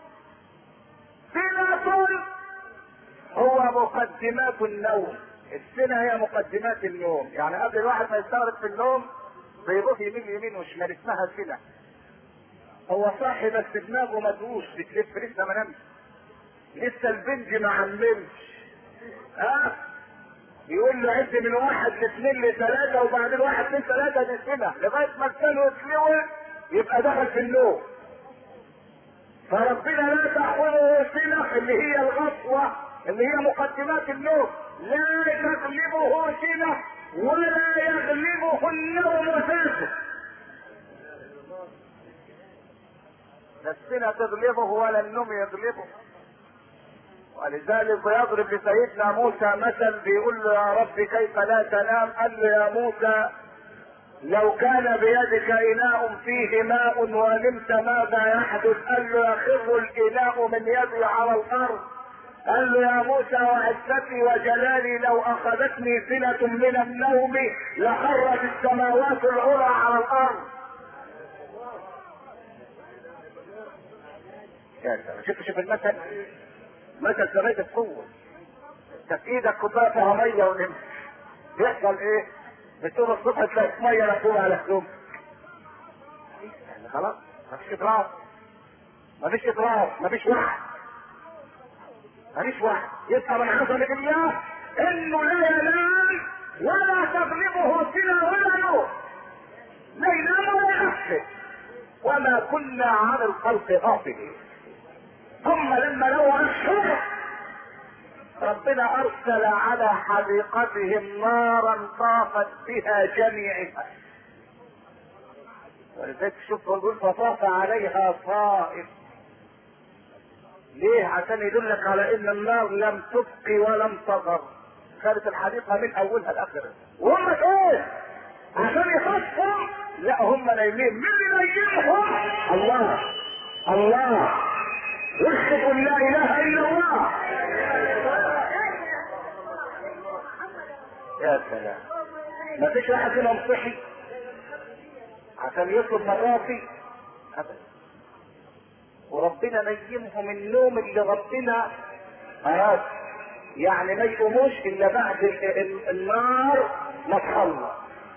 سنة هو مقدمات النوم السنة هي مقدمات النوم يعني قبل الواحد ما يستغرق في النوم بيروح يمين يمين وشمال اسمها سنة هو صاحي بس دماغه مدوش بتلف لسه ما نامش لسه البنج ما عملش ها أه؟ يقول له عد من واحد لاثنين لثلاثة وبعدين واحد اثنين ثلاثة دي سنة لغاية ما السنة يتلوي يبقى دخل في النوم فربنا لا تأخذه سنة اللي هي الغصوة اللي هي مقدمات النوم لا تغلبه سنة ولا يغلبه النوم ذاته لا السنة تغلبه ولا النوم يغلبه ولذلك يضرب لسيدنا موسى مثل بيقول له يا رب كيف لا تنام قال له يا موسى لو كان بيدك اناء فيه ماء ونمت ماذا يحدث قال له يخر الاناء من يدي على الارض قال له يا موسى وعزتي وجلالي لو اخذتني سنة من النوم لخرت السماوات العلى على الارض يا سلام شوف شوف المثل مثل سميت القوة انت في ايدك كوبايه فيها ميه ونمت يحصل ايه؟ بتقوم الصبح تلاقي ميه مكتوبه على هدوم خلاص مفيش اضرار مفيش اضرار مفيش وعي مفيش وعي يبقى من عظمه الله انه لا ينام ولا تغلبه سنه ولا نوم لا ينام ولا يغفل وما كنا عن الخلق غافلين ثم لما لو الشرق ربنا ارسل على حديقتهم نارا طافت بها جميعها ولذلك شوف يقول فطاف عليها صائف ليه عشان يدلك على ان النار لم تبقي ولم تضر خدت الحديقه من اولها لاخرها وهم ايه عشان يخافوا لا هم نايمين مين اللي نايمهم الله الله يشهد ان لا اله الا الله يا سلام ما فيش واحد فينا صحي عشان يطلب مراتي ابدا وربنا نيمهم النوم اللي ربنا آه يعني ما يقوموش الا بعد ال- ال- النار ما تخلص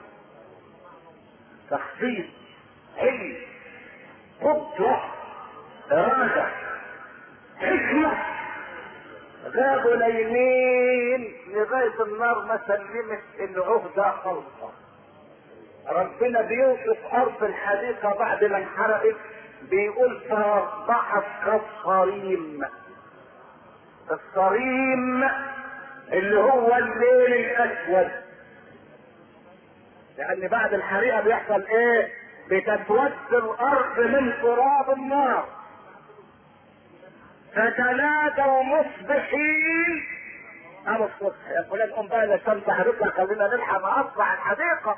تخفيف علم قدرة إرادة حكمة غابوا نايمين لغاية النار ما سلمت العهدة خلصة ربنا بيوصف أرض الحديقة بعد ما انحرقت بيقول فأصبحت كالصريم الصريم اللي هو الليل الأسود لأن بعد الحريقة بيحصل إيه؟ بتسود الأرض من تراب النار فتنادوا مصبحين قاموا الصبح يا فلان قوم بقى لا الشمس هتطلع خلينا نلحق نقطع الحديقه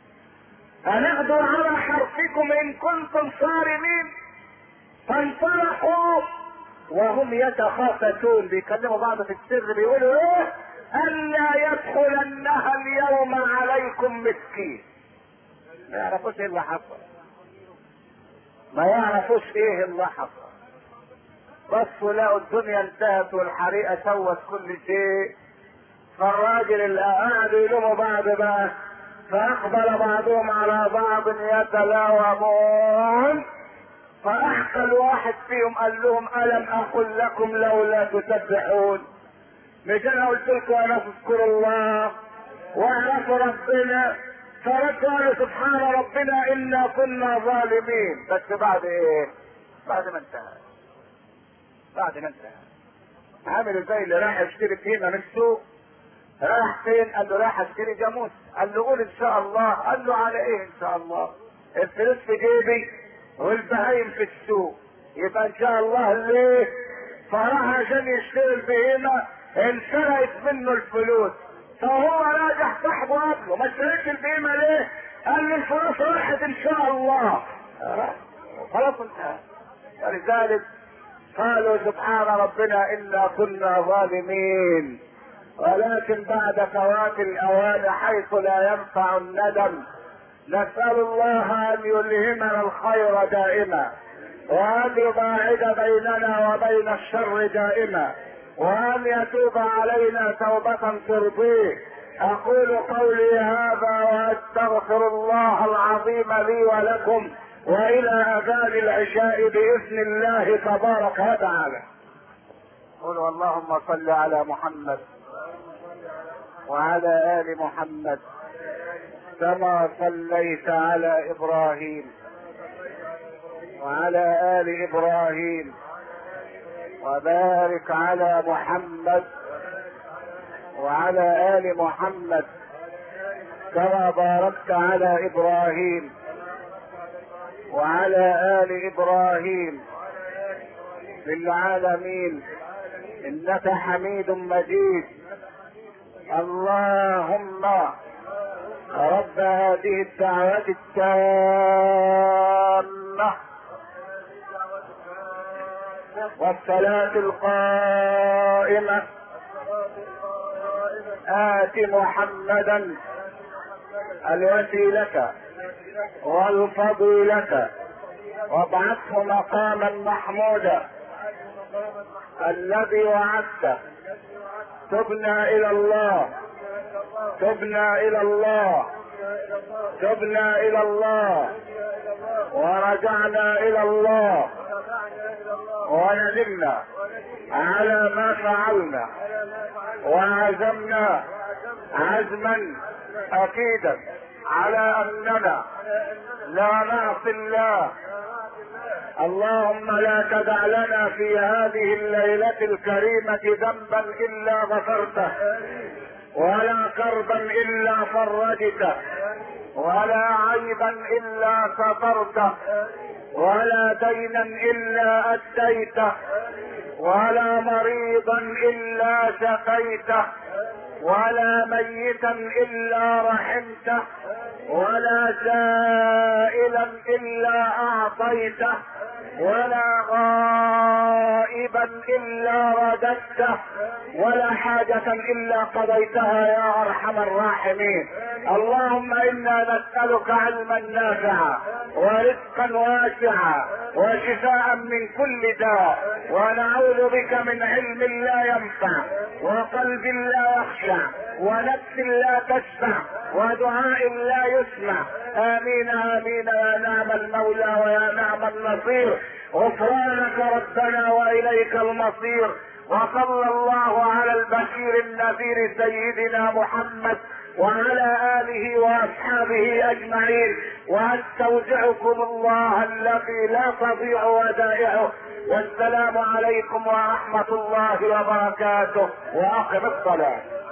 هنغدو على حرفكم ان كنتم صارمين فانطلقوا وهم يتخافتون بيكلموا بعض في السر بيقولوا ايه الا يدخلنها اليوم عليكم مسكين ما يعرفوش ايه اللي حصل ما يعرفوش ايه اللي حصل بصوا لقوا الدنيا انتهت والحريقه سوت كل شيء فالراجل اللي قعدوا يلوموا بعض بقى فاقبل بعضهم على بعض يتلاومون فاحكى الواحد فيهم قال لهم الم اقل لكم لولا تسبحون مش انا قلت لكم انا تذكروا الله واعرفوا ربنا فردوا قالوا سبحان ربنا انا كنا ظالمين بس بعد ايه؟ بعد ما انتهى بعد ما انتهى عامل زي اللي راح يشتري فينا من السوق راح فين؟ قال له راح اشتري جاموس قال له قول ان شاء الله قال له على ايه ان شاء الله؟ الفلوس في جيبي والبهايم في السوق يبقى ان شاء الله ليه؟ فراح عشان يشتري البهيمه انسرقت منه الفلوس فهو راجع صاحبه قبله ما اشتريتش البهيمه ليه؟ قال له الفلوس راحت ان شاء الله خلاص انتهى ولذلك قالوا سبحان ربنا انا كنا ظالمين ولكن بعد فوات الاوان حيث لا ينفع الندم نسال الله ان يلهمنا الخير دائما وان يباعد بيننا وبين الشر دائما وان يتوب علينا توبه ترضيه اقول قولي هذا واستغفر الله العظيم لي ولكم والى اذان العشاء باذن الله تبارك وتعالى قولوا اللهم صل على محمد وعلى ال محمد كما صليت على ابراهيم وعلى ال ابراهيم وبارك على محمد وعلى ال محمد كما باركت على ابراهيم وعلى ال ابراهيم في العالمين انك حميد مجيد اللهم رب هذه الدعوة التامة والصلاة القائمة آت محمدا الوسيلة والفضيلة وابعثه مقاما محمودا الذي وعدته تبنا الى الله تبنا الى الله تبنا الى الله ورجعنا الى الله وندمنا على ما فعلنا وعزمنا عزما اكيدا على اننا لا نعصي الله اللهم لا تدع لنا في هذه الليلة الكريمة ذنبا الا غفرته ولا كربا الا فرجته ولا عيبا الا سترته ولا دينا الا اديته ولا مريضا الا شفيته ولا ميتا الا رحمته ولا سائلا الا اعطيته ولا غائبا الا رددته ولا حاجة الا قضيتها يا ارحم الراحمين اللهم انا نسألك علما نافعا ورزقا واسعا وشفاء من كل داء ونعوذ بك من علم لا ينفع وقلب لا يخشع ونفس لا تشفع ودعاء لا يسمع امين امين يا نعم المولى ويا نعم النصير غفرانك ربنا واليك المصير وصلى الله على البشير النذير سيدنا محمد وعلى اله واصحابه اجمعين واستودعكم الله الذي لا تضيع ودائعه والسلام عليكم ورحمه الله وبركاته واقم الصلاه